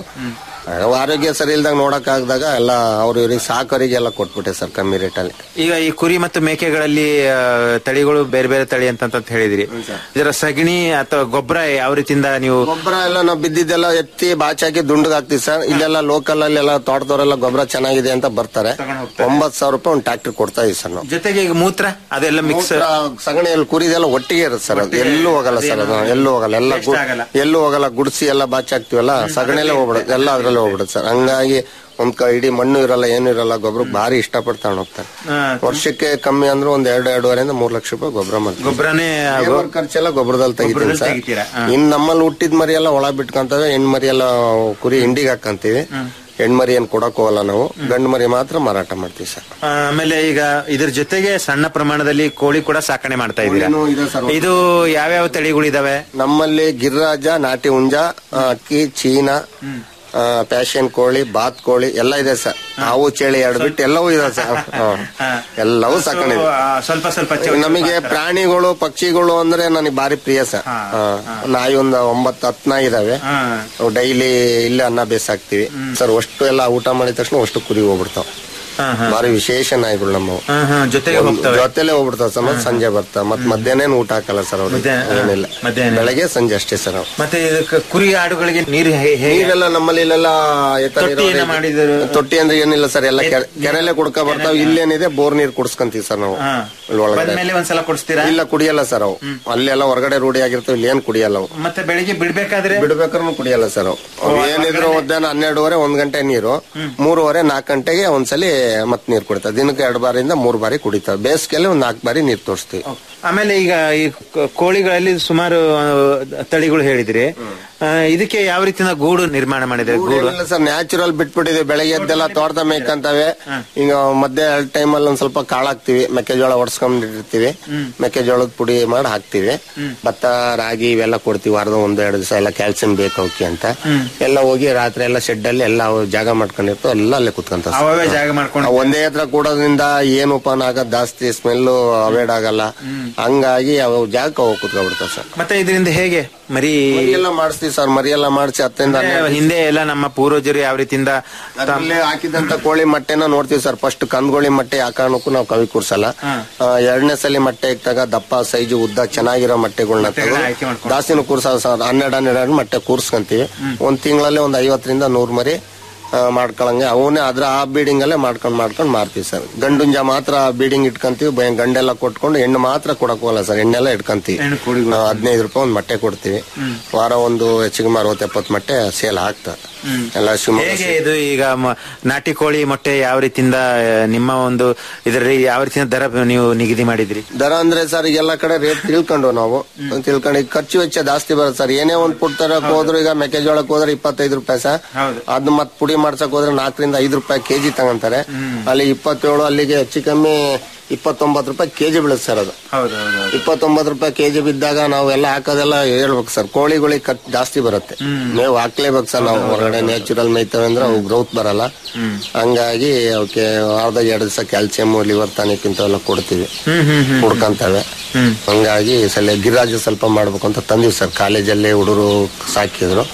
ಆರೋಗ್ಯ ಸರಿ ಇಲ್ದಾಗ ನೋಡಕ್ ಆಗದಾಗ ಎಲ್ಲ ಅವ್ರ ಇವ್ರಿಗೆ ಸಾಕೋರಿಗೆ ಎಲ್ಲ ಕೊಟ್ಬಿಟ್ಟೆ ಸರ್ ಕಮ್ಮಿ ರೇಟಲ್ಲಿ ಈಗ ಈ ಕುರಿ ಮತ್ತು ಮೇಕೆಗಳಲ್ಲಿ ಆ, ತಳಿಗಳು ಬೇರೆ ಬೇರೆ ತಳಿ ಅಂತ ಅಂತ ಹೇಳಿದಿರಿ ಇದರ ಸಗಣಿ ಅಥವಾ ಗೊಬ್ಬರ ಯಾವ ರೀತಿಯಿಂದ ನೀವು ಗೊಬ್ಬರ ಎಲ್ಲ ನಾವು ಬಿದ್ದಿದ್ದೆಲ್ಲ ಎತ್ತಿ ಬಾಚಾಕಿ ದುಂಡಗ್ ಹಾಕ್ತಿವಿ ಸರ್ ಇಲ್ಲೆಲ್ಲ ಲೋಕಲ್ ಅಲ್ಲಿ ಎಲ್ಲ ತೋಟದವರೆಲ್ಲ ಗೊಬ್ಬರ ಚೆನ್ನಾಗಿದೆ ಅಂತ ಬರ್ತಾರೆ ಒಂಬತ್ ಸಾವಿರ ರೂಪಾಯಿ ಒಂದು ಟ್ರಾಕ್ಟರ್ ಕೊಡ್ತಾ ಇದೀವಿ ಸರ್ ನಾವು ಜೊತೆಗೆ ಈಗ ಮೂತ್ರ ಅದೆಲ್ಲ ಮಿಕ್ಸ್ ಮೂತ್ರ, ಸಗಣಿಯಲ್ಲಿ ಕುರಿದೆಲ್ಲ ಒಟ್ಟಿಗೆ ಇರುತ್ತೆ ಸರ್ ಅದು ಎಲ್ಲೂ ಹೋಗಲ್ಲ ಸರ್ ಅದು ಎಲ್ಲೂ ಹೋಗಲ್ಲ ಎಲ್ಲ ಗು- Waste ಆಗಲ್ಲ. ಎಲ್ಲೂ ಹೋಗಲ್ಲ ಗುಡ್ಸಿ ಎಲ್ಲ ಬಾಚಾಕ್ತಿವಲ್ಲ ಸಗಣಿಯಲ್ಲೇ ಹೋಗ್ಬಿಡುತ್ತೆ ಎಲ್ಲ ಅದ್ರಲ್ಲೇ ಹೋಗ್ಬಿಡುತ್ತೆ ಸರ್ ಹಂಗಾಗಿ ಒಂದ್ ಕ- ಇಡೀ ಮಣ್ಣು ಇರಲ್ಲ ಏನು ಇರಲ್ಲ ಗೊಬ್ಬರ ಭಾರಿ ಇಷ್ಟಪಟ್ಟು ತಗೊಂಡ್ ಹೋಗ್ತಾರೆ ವರ್ಷಕ್ಕೆ ಕಮ್ಮಿ ಅಂದ್ರೆ ಒಂದ್ ಎರಡು ಎರಡೂವರೆಯಿಂದ ಮೂರ್ ಲಕ್ಷ ರೂಪಾಯಿ ಗೊಬ್ಬರ ಮಾಡ್ತೀವಿ ಗೊಬ್ಬರನೇ ಲೇಬರ್ ಖರ್ಚೆಲ್ಲ ಗೊಬ್ಬರದಲ್ಲಿ ತೆಗಿತೀನಿ ಗೊಬ್ಬರದಲ್ಲಿ ಸರ್ ತೆಗಿತೀರಾ? ಹಾ. ಇನ್ ನಮ್ಮಲ್ಲಿ ಹುಟ್ಟಿದ ಮರಿ ಎಲ್ಲ ಒಳ ಬಿಟ್ಕೊಂತವೆ ಹೆಣ್ ಮರಿ ಎಲ್ಲ ಕುರಿ ಹಿಂಡಿಗೆ ಹಾಕಂತೀವಿ ಹೆಣ್ಮರಿ ಏನ್ ಕೊಡಕ್ ಹೋಗಲ್ಲ ನಾವು ಗಂಡು ಮರಿ ಮಾತ್ರ ಮಾರಾಟ ಮಾಡ್ತೀವಿ ಸರ್ ಆ, ಆಮೇಲೆ ಈಗ ಇದ್ರ ಜೊತೆಗೆ ಸಣ್ಣ ಪ್ರಮಾಣದಲ್ಲಿ ಕೋಳಿ ಕೂಡ ಸಾಕಣೆ ಮಾಡ್ತಾ ಇದ್ದೀರಾ ಕೋಳಿನೂ ಇದೆ ಸರ್. ಇದು ಯಾವ್ಯಾವ ತಳಿಗಳಿದಾವೆ ನಮ್ಮಲ್ಲಿ ಗಿರಿರಾಜ ನಾಟಿ ಹುಂಜ ಆ, ಅಕ್ಕಿ ಚೀನಾ ಆ, ಪ್ಯಾಶನ್ ಕೋಳಿ ಬಾತ್ ಕೋಳಿ ಎಲ್ಲ ಇದೆ ಸರ್ ಹಾವು ಚೇಳಿ ಎರಡು ಬಿಟ್ಟು ಎಲ್ಲವೂ ಇದೆ ಸರ್ ಹ. ಎಲ್ಲವೂ ಸಾಕಣೆ ಇದೆ. ಆ, ಸ್ವಲ್ಪ ಸ್ವಲ್ಪ ಚೌ- ನಮಗೆ ಪ್ರಾಣಿಗಳು ಪಕ್ಷಿಗಳು ಅಂದ್ರೆ ನನಗೆ ಬಾರಿ ಪ್ರಿಯ ಸರ್ ಹ. ನಾಯಿ ಒಂದು ಒಂಬತ್ತು ಹತ್ತು ನಾಯಿ ಇದಾವೆ ಹಾ. ಡೈಲಿ ಇಲ್ಲೇ ಅನ್ನ ಬೇಸಾಕ್ತಿವಿ ಸರ್ ಅಷ್ಟು ಎಲ್ಲ ಊಟ ಮಾಡಿದ ತಕ್ಷಣ ಅಷ್ಟು ಕುರಿ ಹೋಗ್ಬಿಡ್ತಾವ ಹಾ, ಹಾ. ಬಾರಿ ವಿಶೇಷ ನಾಯಿಗಳು ನಮ್ಮವು ಹಾ, ಹಾ, ಜೊತೆಗೆ ಒಂದ್ ಹೋಗ್ತವೆ ಜೊತೆಲೆ ಹೋಗ್ಬಿಡ್ತಾವ ಸರ್ ಮತ್ತೆ ಸಂಜೆ ಬರ್ತಾವ ಮತ್ ಮಧ್ಯಾಹ್ನ ಊಟ ಹಾಕಲ್ಲ ಸರ್ ಅವ್ರಿಗೆ ಮಧ್ಯಾಹ್ನ, ಹಾ. ಏನಿಲ್ಲ ಮಧ್ಯಾಹ್ನ. ಬೆಳಗ್ಗೆ ಸಂಜೆ ಅಷ್ಟೇ ಸರ್ ನಾವು ಮತ್ತೆ ಇದಕ್ಕೆ ಕುರಿ ಆಡುಗಳಿಗೆ ನೀರು ಹೇ- ಹೇಗೆ ನೀರೆಲ್ಲ ನಮ್ಮಲ್ಲಿ ಇಲ್ಲೆಲ್ಲ ಎತ್ತ ತೊಟ್ಟಿ ನೀರಾವರಿ- ಏನ ಮಾಡಿದ್ರು? ತೊಟ್ಟಿ ಅಂದ್ರೆ ಏನಿಲ್ಲ ಸರ್ ಎಲ್ಲ ಕೆರೆ- ಕೆರೆಲೆ ಕುಡ್ಕ ಬರ್ತಾವ ಇಲ್ಲೇನಿದೆ ಬೋರ್ ನೀರ್ ಕುಡ್ಸ್ಕೊಂತೀವಿ ಸರ್ ನಾವು ಹಾ. ಇಲ್ಲಿ ಒಳಗಡೆ ಬಂದ್ಮೇಲೆ ಒಂದ್ಸಲ ಕೊಡಿಸ್ತೀರಾ ಇಲ್ಲ ಕುಡಿಯಲ್ಲ ಸರ್ ಅವು ಅಲ್ಲೆಲ್ಲ ಹೊರಗಡೆ ರೂಢಿ ಆಗಿರ್ತಾವ ಇಲ್ಲಿ ಏನ್ ಕುಡಿಯಲ್ಲ ಅವು ಮತ್ತೆ ಬೆಳಿಗ್ಗೆ ಬಿಡ್ಬೇಕಾದ್ರೆ ಬಿಡ್ಬೇಕಾದ್ರೂ ಕುಡಿಯಲ್ಲ ಸರ್ ಅವು ಅವು ಏನಿದ್ರು ಮಧ್ಯಾಹ್ನ ಹನ್ನೆರಡುವರೆ ಒಂದ್ ಗಂಟೆ ನೀರು ಮೂರುವರೆ ನಾಲ್ಕು ಗಂಟೆಗೆ ಒಂದ್ಸಲಿ ಮತ್ ನೀರ್ ಕುಡಿತಾವ ದಿನಕ್ಕೆ ಎರಡು ಬಾರಿಯಿಂದ ಮೂರ್ ಬಾರಿ ಕುಡಿತಾವ ಬೇಸಿಗೆಯಲ್ಲಿ ಒಂದ್ ನಾಲ್ಕು ಬಾರಿ ನೀರ್ ತೋರಿಸ್ತೀವಿ ಆಮೇಲೆ ಈಗ ಈ ಕ- ಕೋಳಿಗಳಲ್ಲಿ ಸುಮಾರು ಆ, ತಳಿಗಳು ಹೇಳಿದ್ರಿ ಆ, ಇದಕ್ಕೆ ಯಾವ ರೀತಿಯ ಗೂಡು ನಿರ್ಮಾಣ ಮಾಡಿದ್ರೆ ಗೂಡು ಏನಿಲ್ಲ ಸರ್ ನ್ಯಾಚುರಲ್ ಬಿಟ್ಬಿಟ್ಟಿದೆ ಬೆಳಗ್ಗೆ ಎದ್ದೆಲ್ಲ ತೋಟದ ಮೇಯ್ಕಂತವೆ ಈಗ ಮಧ್ಯೆ ಟೈಮ್ ಅಲ್ಲಿ ಒಂದ್ ಸ್ವಲ್ಪ ಕಾಳಾಕ್ತಿವಿ ಮೆಕ್ಕೆಜೋಳ ಒಡ್ಸ್ಕೊಂಡಿರ್ತೀವಿ ಮೆಕ್ಕೆಜೋಳದ ಪುಡಿ ಮಾಡಿ ಹಾಕ್ತಿವಿ ಭತ್ತ ರಾಗಿ ಇವೆಲ್ಲ ಕೊಡ್ತೀವಿ ವಾರದ ಒಂದ್ ಎರಡು ದಿವಸ ಎಲ್ಲ ಕ್ಯಾಲ್ಸಿಯಂ ಬೇಕು ಅವಕ್ಕೆ ಅಂತ ಎಲ್ಲ ಹೋಗಿ ರಾತ್ರಿ ಎಲ್ಲ ಶೆಡ್ ಅಲ್ಲಿ ಎಲ್ಲ ಅವು ಜಾಗ ಮಾಡ್ಕೊಂಡಿರ್ತಾವ ಎಲ್ಲ ಅಲ್ಲೇ ಕುತ್ಕೊಂತ ಅವೇ ಜಾಗ ಮಾಡ್ಕೊಂಡು ಒಂದೇ ಹತ್ರ ಕೂಡೋದ್ರಿಂದ ಏನು ಉಪನ ಆಗೋದ್ ಜಾಸ್ತಿ ಸ್ಮೆಲ್ ಅವಾಯ್ಡ್ ಆಗಲ್ಲ ಹಂಗಾಗಿ ಅವು ಜಾಗಕ್ಕೆ ಹೋಗಿ ಕುತ್ಕೊಬಿಡ್ತಾವ ಸರ್ ಮತ್ತೆ ಇದರಿಂದ ಹೇಗೆ ಮರಿ ಮರಿಯೆಲ್ಲ ಮಾಡಿಸ್ತೀವಿ ಸರ್ ಮರಿಯೆಲ್ಲ ಮಾಡಿಸಿ ಹತ್ತರಿಂದ ಅಂದ್ರೆ ಹನ್ನೆರಡು ಹಿಂದೆ ಎಲ್ಲ ನಮ್ಮ ಪೂರ್ವಜರು ಯಾವ ರೀತಿಯಿಂದ ತಮ್ಮ- ಅದ್ರಲ್ಲೇ ಹಾಕಿದಂತ ಕೋಳಿ ಮೊಟ್ಟೆನ ನೋಡ್ತೀವಿ ಸರ್ ಫಸ್ಟ್ ಕಂದ್ಗೋಳಿ ಮೊಟ್ಟೆ ಆ ಕಾರಣಕ್ಕೂ ನಾವು ಕವಿ ಕೂರ್ಸಲ್ಲ ಆ, ಎರಡನೇ ಸಲ ಮೊಟ್ಟೆ ಇಟ್ಟಾಗ ದಪ್ಪ ಸೈಜು ಉದ್ದ ಚೆನ್ನಾಗಿರೋ ಮೊಟ್ಟೆಗಳನ್ನ ಮೊಟ್ಟೆಗಳನ್ನ ಆಯ್ಕೆ ತೆಗೆದು ಮಾಡ್ಕೊಂಡು. ಜಾಸ್ತಿನೂ ಕೂರ್ಸ ಸರ್ ಹನ್ನೆರಡು ಹನ್ನೆರಡು ಮೊಟ್ಟೆ ಕೂರ್ಸ್ಕೊಂತೀವಿ ಒಂದ್ ತಿಂಗಳಲ್ಲಿ ಒಂದ್ ಐವತ್ತರಿಂದ ನೂರ್ ಮರಿ ಆ, ಮಾಡ್ಕೊಳಂಗೆ ಅವನ್ನೇ ಅದ್ರ ಆ ಬೀಡಿಂಗ್ ಅಲ್ಲೇ ಮಾಡ್ಕೊಂಡ್ ಮಾಡ್ಕೊಂಡ್ ಮಾರ್ತೀವಿ ಸರ್ ಗಂಡುಂಜ ಮಾತ್ರ ಬೀಡಿಂಗ್ ಇಟ್ಕೊಂತೀವಿ ಬ- ಗಂಡೆಲ್ಲ ಕೊಟ್ಕೊಂಡು ಹೆಣ್ಣು ಮಾತ್ರ ಕೊಡಕ್ ಹೋಗಲ್ಲ ಸರ್ ಹೆಣ್ಣೆಲ್ಲ ಇಟ್ಕೊಂತೀವಿ ಹೆಣ್ಣು ಕೋಳಿಗಳು. ಆ, ಹದಿನೈದು ರೂಪಾಯಿ ಒಂದ್ ಮೊಟ್ಟೆ ಕೊಡ್ತೀವಿ ವಾರ ಒಂದು ಹೆಚ್ಚಿಗೆ ಅರವತ್ತು ಎಪ್ಪತ್ತು ಮೊಟ್ಟೆ ಸೇಲ್ ಆಗ್ತದೆ ಎಲ್ಲ ಶಿವಮೊಗ್ಗ ಹೇಗೆ ಇದು ಈಗ ಮ- ನಾಟಿ ಕೋಳಿ ಮೊಟ್ಟೆ ಯಾವ ರೀತಿಯಿಂದ ಆ, ನಿಮ್ಮ ಒಂದು ಇದರಲ್ಲಿ ಯಾವ ರೀತಿಯ ದರ ನೀವು ನಿಗದಿ ಮಾಡಿದ್ರಿ ದರ ಅಂದ್ರೆ ಸರ್ ಈಗ ಎಲ್ಲ ಕಡೆ ರೇಟ್ ತಿಳ್ಕೊಂಡು ನಾವು ತಿಳ್ಕೊಂಡು ಈಗ ಖರ್ಚು ವೆಚ್ಚ ಜಾಸ್ತಿ ಬರುತ್ತೆ ಸರ್ ಏನೇ ಒಂದ್ ಪುಟ್ ತರಕ್ ಹೋದ್ರು ಈಗ ಮೆಕ್ಕೆಜೋಳಕ್ ಹೋದ್ರೆ ಇಪ್ಪತ್ತೈದು ರೂಪಾಯಿ ಸರ್ ಹೌದು. ಅದ್ ಮತ್ ಪುಡಿ ಮಾಡ್ಸಕ್ ಹೋದ್ರೆ ನಾಲ್ಕರಿಂದ ಐದು ರೂಪಾಯಿ ಕೆಜಿ ತಗೊಂತಾರೆ ಅಲ್ಲಿ ಇಪ್ಪತ್ತೇಳು ಅಲ್ಲಿಗೆ ಹೆಚ್ಚು ಕಮ್ಮಿ ಇಪ್ಪತ್ತೊಂಬತ್ತು ರೂಪಾಯಿ ಕೆಜಿ ಬೀಳುತ್ತೆ ಸರ್ ಅದು ಹೌದು ಹೌದು ಇಪ್ಪತ್ತೊಂಬತ್ತು ರೂಪಾಯಿ ಕೆಜಿ ಬಿದ್ದಾಗ ನಾವು ಎಲ್ಲ ಹಾಕೋದೆಲ್ಲ ಹೇಳ್ಬೇಕು ಸರ್ ಕೋಳಿಗಳಿಗೆ ಖರ್ಚು ಜಾಸ್ತಿ ಬರುತ್ತೆ ಮೇವು ಹಾಕ್ಲೇಬೇಕು ಸರ್ ನಾವು ಹೊರಗಡೆ ನ್ಯಾಚುರಲ್ ಮೇಯ್ತವೆ ಅಂದ್ರೆ ಅವು ಗ್ರೌತ್ ಬರಲ್ಲ ಹಂಗಾಗಿ ಅವಕ್ಕೆ ವಾರದಾಗ ಎರಡು ದಿವಸ ಕ್ಯಾಲ್ಸಿಯಂ ಲಿವರ್ ಟಾನಿಕ್ ಇಂಥವೆಲ್ಲ ಕೊಡ್ತೀವಿ ಹುಡ್ಕಂತವೆ ಹಂಗಾಗಿ ಸಲ ಗಿರಾಜು ಸ್ವಲ್ಪ ಮಾಡ್ಬೇಕು ಅಂತ ತಂದಿವಿ ಸರ್ ಕಾಲೇಜಲ್ಲಿ ಹುಡುಗರು ಸಾಕಿದ್ರು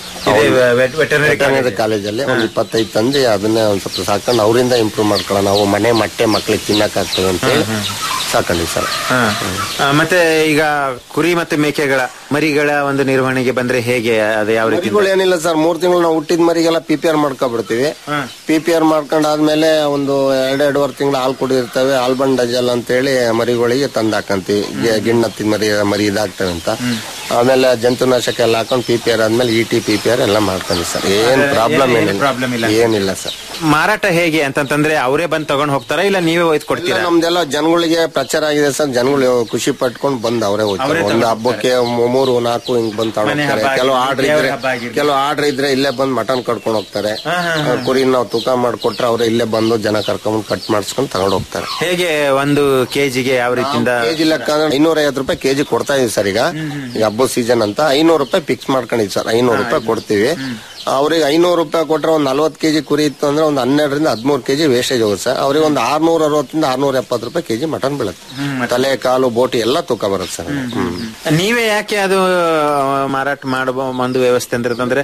ವೆಟರ್ನರಿ ಕಾಲೇಜಲ್ಲಿ ಒಂದ್ ಇಪ್ಪತ್ತೈದು ತಂದು ಅದನ್ನೇ ಒಂದ್ ಸ್ವಲ್ಪ ಸಾಕೊಂಡು ಅವರಿಂದ ಇಂಪ್ರೂವ್ ಮಾಡ್ಕೊಳ್ಳೋಣ ನಾವು ಮನೆ ಮೊಟ್ಟೆ ಮಕ್ಳಿಗೆ ತಿನ್ನಕ್ ಆಗ್ತದೆ ಅಂತ ಹೇಳಿ ಸಾಕೊಂಡಿವಿ ಸರ್ ಹಾ. ಆ, ಮತ್ತೆ ಈಗ ಕುರಿ ಮತ್ತೆ ಮೇಕೆಗಳ ಮರಿಗಳ ಒಂದು ನಿರ್ವಹಣೆಗೆ ಬಂದ್ರೆ ಹೇಗೆ ಅದು ಯಾವ ರೀತಿ ಮರಿಗಳು ಏನಿಲ್ಲ ಸರ್ ಮೂರ್ ತಿಂಗಳು ನಾವು ಹುಟ್ಟಿದ ಮರಿಗೆಲ್ಲ ಪಿ ಪಿ ಆರ್ ಮಾಡ್ಕೊಬಿಡ್ತೀವಿ ಪಿ ಪಿ ಆರ್ ಮಾಡ್ಕೊಂಡಾದ್ಮೇಲೆ ಒಂದು ಎರಡ್ ಎರಡೂವರೆ ತಿಂಗಳು ಹಾಲು ಕುಡಿರ್ತವೆ ಆಲ್ಬಂಡ್ ಡಜಲ್ ಅಂತ ಹೇಳಿ ಮರಿಗಳಿಗೆ ತಂದ್ ಹಾಕಂತೀವಿ ಗಿ- ಗಿಣ್ಣತ್ತಿದ ಮರಿ ಮರಿ ಇದಾಗ್ತವೆ ಅಂತ ಆಮೇಲೆ ಜಂತುನಾಶಕ ಎಲ್ಲ ಹಾಕೊಂಡು ಪಿ ಪಿ ಆರ್ ಆದ್ಮೇಲೆ E T P P R ಎಲ್ಲ ಮಾಡ್ಕೊಂಡಿ ಸರ್ ಏನ್ ಪ್ರಾಬ್ಲಮ್ ಏನು problem ಇಲ್ಲ. ಏನಿಲ್ಲ ಏನಿಲ್ಲ ಸರ್ ಮಾರಾಟ ಹೇಗೆ ಅಂತಂತಂದ್ರೆ ಅವರೇ ಬಂದ್ ತಗೊಂಡ್ ಹೋಗ್ತಾರಾ ಇಲ್ಲ ನೀವೇ ಒಯ್ದು ಇಲ್ಲ, ಕೊಡ್ತೀರಾ ನಮ್ದೆಲ್ಲ ಜನಗಳಿಗೆ ಪ್ರಚಾರ ಆಗಿದೆ ಸರ್ ಜನಗಳು ಖುಷಿ ಪಟ್ಕೊಂಡು ಬಂದು ಅವರೇ ಹೋಗ್ತಾರೆ ಅವರೇ ಒಂದು ತಗೊಂಡ್ ಹಬ್ಬಕ್ಕೆ ಮೂ- ಮೂರು ನಾಲ್ಕು ಹಿಂಗ್ ಬಂದ್ ತಗೊಂಡ್ ಮನೆ ಹೋಗ್ತಾರೆ ಹಬ್ಬ ಕೆಲವು ಆಗಿರ್ಲಿ, ಆರ್ಡರ್ ದೇವ್ರ ಇದ್ರೆ ಹಬ್ಬ ಆಗಿರ್ಲಿ. ಕೆಲವು ಆರ್ಡರ್ ಇದ್ರೆ ಇಲ್ಲೇ ಬಂದ್ ಮಟನ್ ಕಟ್ಕೊಂಡು ಹೋಗ್ತಾರೆ ಕುರಿ ನಾವು ತೂಕ ಮಾಡ್ಕೊಟ್ರೆ ಅವ್ರೆ ಇಲ್ಲೇ ಬಂದು ಜನ ಕರ್ಕೊಂಡ್ ಕಟ್ ಮಾಡಿಸ್ಕೊಂಡು ತಗೊಂಡ್ ಹೋಗ್ತಾರೆ ಹೇಗೆ ಒಂದು ಕೆಜಿಗೆ ಯಾವ ರೀತಿಯಿಂದ ಕೆಜಿ ಲೆಕ್ಕ ಅಂದ್ರೆ ಐನೂರ ಐವತ್ತು ರೂಪಾಯಿ ಕೆಜಿ ಕೊಡ್ತಾ ಇದೀವಿ ಸರ್ ಈಗ ಈಗ ಹಬ್ಬದ ಸೀಸನ್ ಅಂತ ಐನೂರು ರೂಪಾಯಿ ಫಿಕ್ಸ್ ಮಾಡ್ಕೊಂಡಿದ್ವಿ ಸರ್ ಐನೂರು ರೂಪಾಯಿ ಕೊಡ್ತೀವಿ ಅವ್ರಿಗೆ ಐನೂರು ರೂಪಾಯಿ ಕೊಟ್ರೆ ಒಂದ್ ನಲ್ವತ್ತು ಕೆಜಿ ಕುರಿ ಇತ್ತು ಅಂದ್ರೆ ಒಂದು ಹನ್ನೆರಡರಿಂದ ಹದಿಮೂರು ಕೆಜಿ ವೇಸ್ಟೇಜ್ ಹೋಗುತ್ತೆ ಸರ್ ಅವ್ರಿಗೆ ಒಂದು ಆರ್ನೂರ ಅರವತ್ತರಿಂದ ಆರ್ನೂರ ಎಪ್ಪತ್ತು ರೂಪಾಯಿ ಕೆಜಿ ಮಟನ್ ಬೀಳುತ್ತೆ ತಲೆ ಕಾಲು ಬೋಟಿ ಎಲ್ಲ ತೂಕ ಬರುತ್ತೆ ಸರ್ ಹ್ಮ್ ನೀವೇ ಯಾಕೆ ಅದು ಆ, ಮಾರಾಟ ಮಾಡಬೋ ಒಂದು ವ್ಯವಸ್ಥೆ ಅಂದ್ರೆ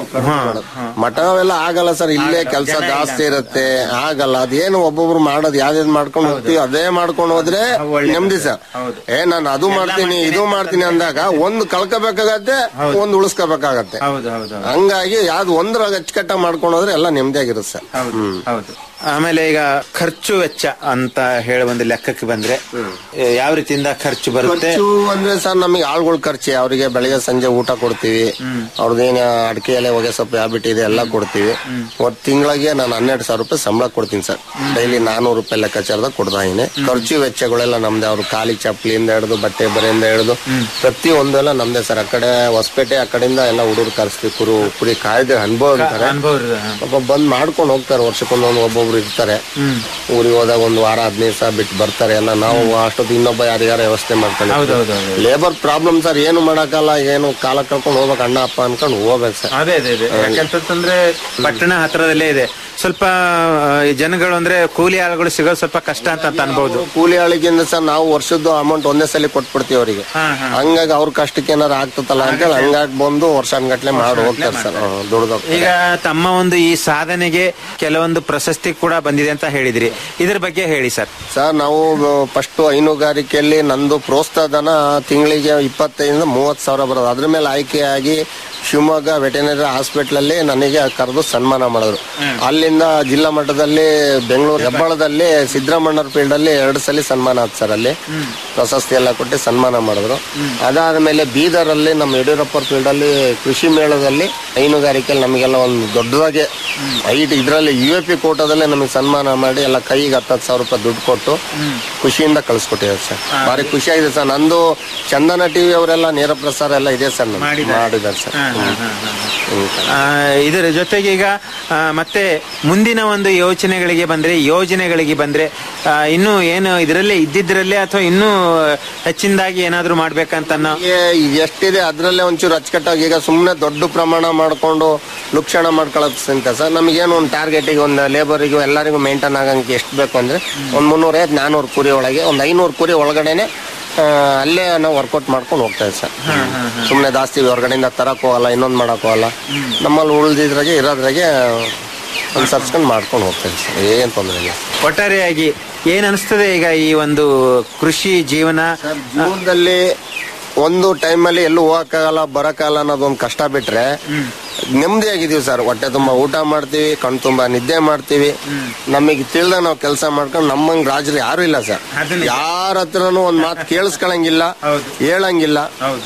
ಮಟನ್ ಅವೆಲ್ಲ ಆಗಲ್ಲ ಸರ್ ಇಲ್ಲೇ ಕೆಲಸ ಜಾಸ್ತಿ ಇರುತ್ತೆ ಆಗಲ್ಲ ಅದೇನು ಒಬ್ಬೊಬ್ರು ಮಾಡೋದು ಯಾವ್ದು ಮಾಡ್ಕೊಂಡು ಹೋಗ್ತೀವಿ ಅದೇ ಮಾಡ್ಕೊಂಡು ಹೋದ್ರೆ ನೆಮ್ಮದಿ ಸರ್ ಏ ನಾನು ಅದು ಮಾಡ್ತೀನಿ ಇದು ಮಾಡ್ತೀನಿ ಅಂದಾಗ ಒಂದು ಕಳ್ಕೋಬೇಕಾಗತ್ತೆ ಒಂದು ಉಳಿಸ್ಕೋಬೇಕಾಗತ್ತೆ ಹೌದು ಹೌದು ಹಂಗಾಗಿ ಯಾವ್ದು ಒಂದ್ರ ಅಚ್ಚುಕಟ್ಟ ಮಾಡ್ಕೊಂಡು ಹೋದ್ರೆ ಎಲ್ಲ ನೆಮ್ಮದಿಯಾಗಿರುತ್ತೆ ಸರ್ ಹ್ಮ್ ಹೌದು ಆಮೇಲೆ ಈಗ ಖರ್ಚು ವೆಚ್ಚ ಅಂತ ಹೇಳಿ ಒಂದು ಲೆಕ್ಕಕ್ಕೆ ಬಂದ್ರೆ ಏ, ಯಾವ ರೀತಿಯಿಂದ ಖರ್ಚು ಬರುತ್ತೆ ಖರ್ಚು ಅಂದ್ರೆ ಸರ್ ನಮಗೆ ಆಳುಗಳ ಖರ್ಚು ಅವರಿಗೆ ಬೆಳಗ್ಗೆ ಸಂಜೆ ಊಟ ಕೊಡ್ತೀವಿ ಅವ್ರದ್ದೇನು ಅಡಿಕೆ ಎಲೆ ಹೊಗೆ ಸೊಪ್ಪು ಹ್ಯಾಬಿಟ್ ಇದೆ ಎಲ್ಲ ಕೊಡ್ತೀವಿ ಒಟ್ಟು ತಿಂಗಳಿಗೆ ನಾನು ಹನ್ನೆರಡು ಸಾವಿರ ರೂಪಾಯಿ ಸಂಬಳ ಕೊಡ್ತೀನಿ ಸರ್ ಡೈಲಿ ನಾನೂರು ರೂಪಾಯಿ ಲೆಕ್ಕಾಚಾರದಾಗ ಕೊಡ್ತಾ ಇದೀನಿ ಖರ್ಚು ವೆಚ್ಚಗಳೆಲ್ಲ ನಮ್ದೇ ಅವ್ರು ಖಾಲಿ ಚಪ್ಪಲಿಯಿಂದ ಹಿಡಿದು ಬಟ್ಟೆ ಬರೆಯಿಂದ ಹಿಡಿದು ಪ್ರತಿ ಒಂದೆಲ್ಲ ನಮ್ದೇ ಸರ್ ಆ ಕಡೆ ಹೊಸಪೇಟೆ ಆ ಕಡೆಯಿಂದ ಎಲ್ಲ ಹುಡುಗರು ಕರೆಸ್ತೀವಿ ಕುರು ಕುರಿ ಕಾಯ್ದೆ ಅನುಭವ ಇರ್ತಾರೆ ಅನುಭವ ಇರೋದು, ಹಾ. ಪಾಪ ಬಂದ್ ಮಾಡ್ಕೊಂಡು ಹೋಗ್ತಾರೆ ವರ್ಷಕ್ಕೊಂದೊಂದು ಒಬ್ಬೊಬ್ರು ಇರ್ತಾರೆ ಊರಿಗೆ ಹೋದಾಗ ಒಂದು ವಾರ ಹದಿನೈದು ಸಾವಿರ ಬಿಟ್ಟು ಬರ್ತಾರೆ ಎಲ್ಲ ನಾವು ಅಷ್ಟೊತ್ತು ಇನ್ನೊಬ್ಬ ಯಾರಿಗಾರ ವ್ಯವಸ್ಥೆ ಮಾಡ್ಕೊಂಡು ಹೌದು, ಹೌದು, ಹೌದು. ಲೇಬರ್ ಪ್ರಾಬ್ಲಮ್ ಸರ್ ಏನು ಮಾಡಕ್ಕಲ್ಲ ಏನು ಕಾಲ ಕಳ್ಕೊಂಡು ಹೋಗ್ಬೇಕು ಅಣ್ಣ ಅಪ್ಪ ಅನ್ಕೊಂಡು ಹೋಗ್ಬೇಕು ಸರ್ ಅದೇ ಅದೇ ಅದೇ ಯಾಕಂತಂದ್ರೆ ಪಟ್ಟಣ ಹತ್ರದಲ್ಲೇ ಇದೆ ಸ್ವಲ್ಪ ಆ, ಈ ಜನಗಳು ಅಂದ್ರೆ ಕೂಲಿ ಆಳುಗಳು ಸಿಗೋದು ಸ್ವಲ್ಪ ಕಷ್ಟ ಅಂತ ಅಂತ ಅನ್ಬಹುದು ಕೂಲಿ ಆಳಿಗಿಂದ ಸರ್ ನಾವು ವರ್ಷದ್ದು ಅಮೌಂಟ್ ಒಂದೇ ಸಲ ಕೊಟ್ಬಿಡ್ತೀವಿ ಅವರಿಗೆ ಹಂಗಾಗಿ ಅವ್ರ ಕಷ್ಟಕ್ಕೆ ಏನಾರು ಆಗ್ತದಲ್ಲ ಅಂತೇಳಿ ಹಂಗಾಗಿ ಬಂದು ವರ್ಷ ಅನ್ಗಟ್ಲೆ ಮಾಡಿ ಹೋಗ್ತಾರೆ ಸರ್ ದುಡ್ದು ಈಗ ತಮ್ಮ ಒಂದು ಈ ಸಾಧನೆಗೆ ಕೆಲವೊಂದು ಪ್ರಶಸ್ತಿ ಕೂಡ ಬಂದಿದೆ ಅಂತ ಹೇಳಿದ್ರಿ ಇದ್ರ ಬಗ್ಗೆ ಹೇಳಿ ಸರ್ ಸರ್ ನಾವು ಫಸ್ಟ್ ಹೈನುಗಾರಿಕೆಯಲ್ಲಿ ನಂದು ಪ್ರೋತ್ಸಾಹ ಧನ ತಿಂಗಳಿಗೆ ಇಪ್ಪತ್ತೈದರಿಂದ ಮೂವತ್ತು ಸಾವಿರ ಬರೋದು ಅದ್ರ ಮೇಲೆ ಆಯ್ಕೆಯಾಗಿ ಶಿವಮೊಗ್ಗ ವೆಟೆನರಿ ಹಾಸ್ಪಿಟಲ್ ಅಲ್ಲಿ ನನಗೆ ಕರೆದು ಸನ್ಮಾನ ಮಾಡಿದ್ರು ಅಲ್ಲಿಂದ ಜಿಲ್ಲಾ ಮಟ್ಟದಲ್ಲಿ ಬೆಂಗಳೂರು ಹೆಬ್ಬಾಳದಲ್ಲಿ ಸಿದ್ದರಾಮಣ್ಣರ ಫೀಲ್ಡ್ ಅಲ್ಲಿ ಎರಡು ಸಲ ಸನ್ಮಾನ ಆಯ್ತು ಸರ್ ಅಲ್ಲಿ ಪ್ರಶಸ್ತಿ ಎಲ್ಲ ಕೊಟ್ಟು ಸನ್ಮಾನ ಮಾಡಿದ್ರು ಅದಾದ್ಮೇಲೆ ಬೀದರ್ ಅಲ್ಲಿ ನಮ್ಮ ಯಡಿಯೂರಪ್ಪರ ಫೀಲ್ಡ್ ಅಲ್ಲಿ ಕೃಷಿ ಮೇಳದಲ್ಲಿ ಹೈನುಗಾರಿಕೆಯಲ್ಲಿ ನಮಗೆಲ್ಲ ಒಂದು ದೊಡ್ಡದಾಗಿ ಐಟ್ ಇದರಲ್ಲಿ ಯು ಎ ಪಿ ಕೋಟದಲ್ಲಿ ನಮಗೆ ಸನ್ಮಾನ ಮಾಡಿ ಎಲ್ಲ ಕೈಗೆ ಹತ್ತತ್ತು ಸಾವಿರ ರೂಪಾಯಿ ದುಡ್ಡು ಕೊಟ್ಟು ಖುಷಿಯಿಂದ ಕಳಿಸ್ಕೊಟ್ಟಿದ್ದಾರೆ ಸರ್ ಭಾರಿ ಖುಷಿಯಾಗಿದೆ ಸರ್ ನಂದು ಚಂದನ ಟಿವಿ ಅವರೆಲ್ಲ ನೇರ ಪ್ರಸಾರ ಎಲ್ಲ ಇದೆ ಸರ್ ನಮ್ದು. ಮಾಡಿದ್ದಾರೆ ಸರ್ ಹ್ಮ್. ಹ್ಮ್ ಸರ್. ಆ, ಇದರ ಜೊತೆಗೆ ಈಗ ಆ, ಮತ್ತೆ ಮುಂದಿನ ಒಂದು ಯೋಚನೆಗಳಿಗೆ ಬಂದ್ರೆ ಯೋಜನೆಗಳಿಗೆ ಬಂದ್ರೆ ಆ, ಇನ್ನು ಏನು ಇದರಲ್ಲೇ ಇದ್ದಿದ್ರಲ್ಲೇ ಅಥವಾ ಇನ್ನೂ ಹೆಚ್ಚಿನದಾಗಿ ಏನಾದ್ರೂ ಮಾಡ್ಬೇಕಂತ ಅನ್ನೋ ಈಗ ಎಷ್ಟಿದೆ ಅದ್ರಲ್ಲೇ ಒಂಚೂರು ಅಚ್ಚುಕಟ್ಟಾಗಿ ಈಗ ಸುಮ್ಮನೆ ದೊಡ್ಡ ಪ್ರಮಾಣ ಮಾಡ್ಕೊಂಡು ಲುಕ್ಷಣ ಮಾಡ್ಕೊಳ್ಳೋದ್ಕಿಂತ ಸರ್ ನಮಗೇನು ಒಂದು ಟಾರ್ಗೆಟಿಗೆ ಒಂದು ಲೇಬರಿಗೂ ಎಲ್ಲರಿಗೂ ಮೇಂಟೈನ್ ಆಗಂಗೆ ಎಷ್ಟು ಬೇಕು ಅಂದ್ರೆ ಒಂದು ಮುನ್ನೂರೈವತ್ತು ನಾನೂರು ಕುರಿ ಒಳಗೆ ಒಂದು ಐನೂರು ಕುರಿ ಒಳಗಡೆನೆ ಆ, ಅಲ್ಲೇ ನಾವು ವರ್ಕೌಟ್ ಮಾಡ್ಕೊಂಡು ಹೋಗ್ತಾ ಇದ್ದೀವಿ ಸರ್ ಸುಮ್ಮನೆ ಜಾಸ್ತಿ ಹೊರಗಡೆಯಿಂದ ತರಕ್ ಹೋಗಲ್ಲ ಇನ್ನೊಂದು ಮಾಡಕ್ ಹೋಗಲ್ಲ ನಮ್ಮಲ್ಲಿ ಉಳಿದಿದ್ರಾಗೆ ಇರೋದ್ರಾಗೆ ಅನುಸರಿಸ್ಕೊಂಡು ಮಾಡ್ಕೊಂಡು ಹೋಗ್ತಾ ಇದ್ದೀವಿ ಸರ್ ಏನ್ ತೊಂದರೆ ಇಲ್ಲ ಒಟ್ಟಾರೆಯಾಗಿ ಏನ್ ಅನಿಸ್ತದೆ ಈಗ ಈ ಒಂದು ಕೃಷಿ ಜೀವನ ಜೀವನದಲ್ಲಿ ಒಂದು ಟೈಮಲ್ಲಿ ಎಲ್ಲೂ ಹೋಗಕ್ಕಾಗಲ್ಲ ಬರಕ್ಕಾಗಲ್ಲ ಅನ್ನೋದೊಂದು ಕಷ್ಟ ಬಿಟ್ರೆ ನೆಮ್ಮದಿಯಾಗಿದೀವಿ ಸರ್ ಹೊಟ್ಟೆ ತುಂಬಾ ಊಟ ಮಾಡ್ತೀವಿ ಕಣ್ ತುಂಬಾ ನಿದ್ದೆ ಮಾಡ್ತೀವಿ ನಮಗೆ ತಿಳಿದ ನಾವು ಕೆಲಸ ಮಾಡ್ಕೊಂಡು ನಮ್ಮಂಗ್ ರಾಜರು ಯಾರು ಇಲ್ಲ ಸರ್ ಯಾರ ಹತ್ರನೂ ಒಂದ್ ಮಾತು ಕೇಳಿಸ್ಕೊಳಂಗಿಲ್ಲ ಹೇಳಂಗಿಲ್ಲ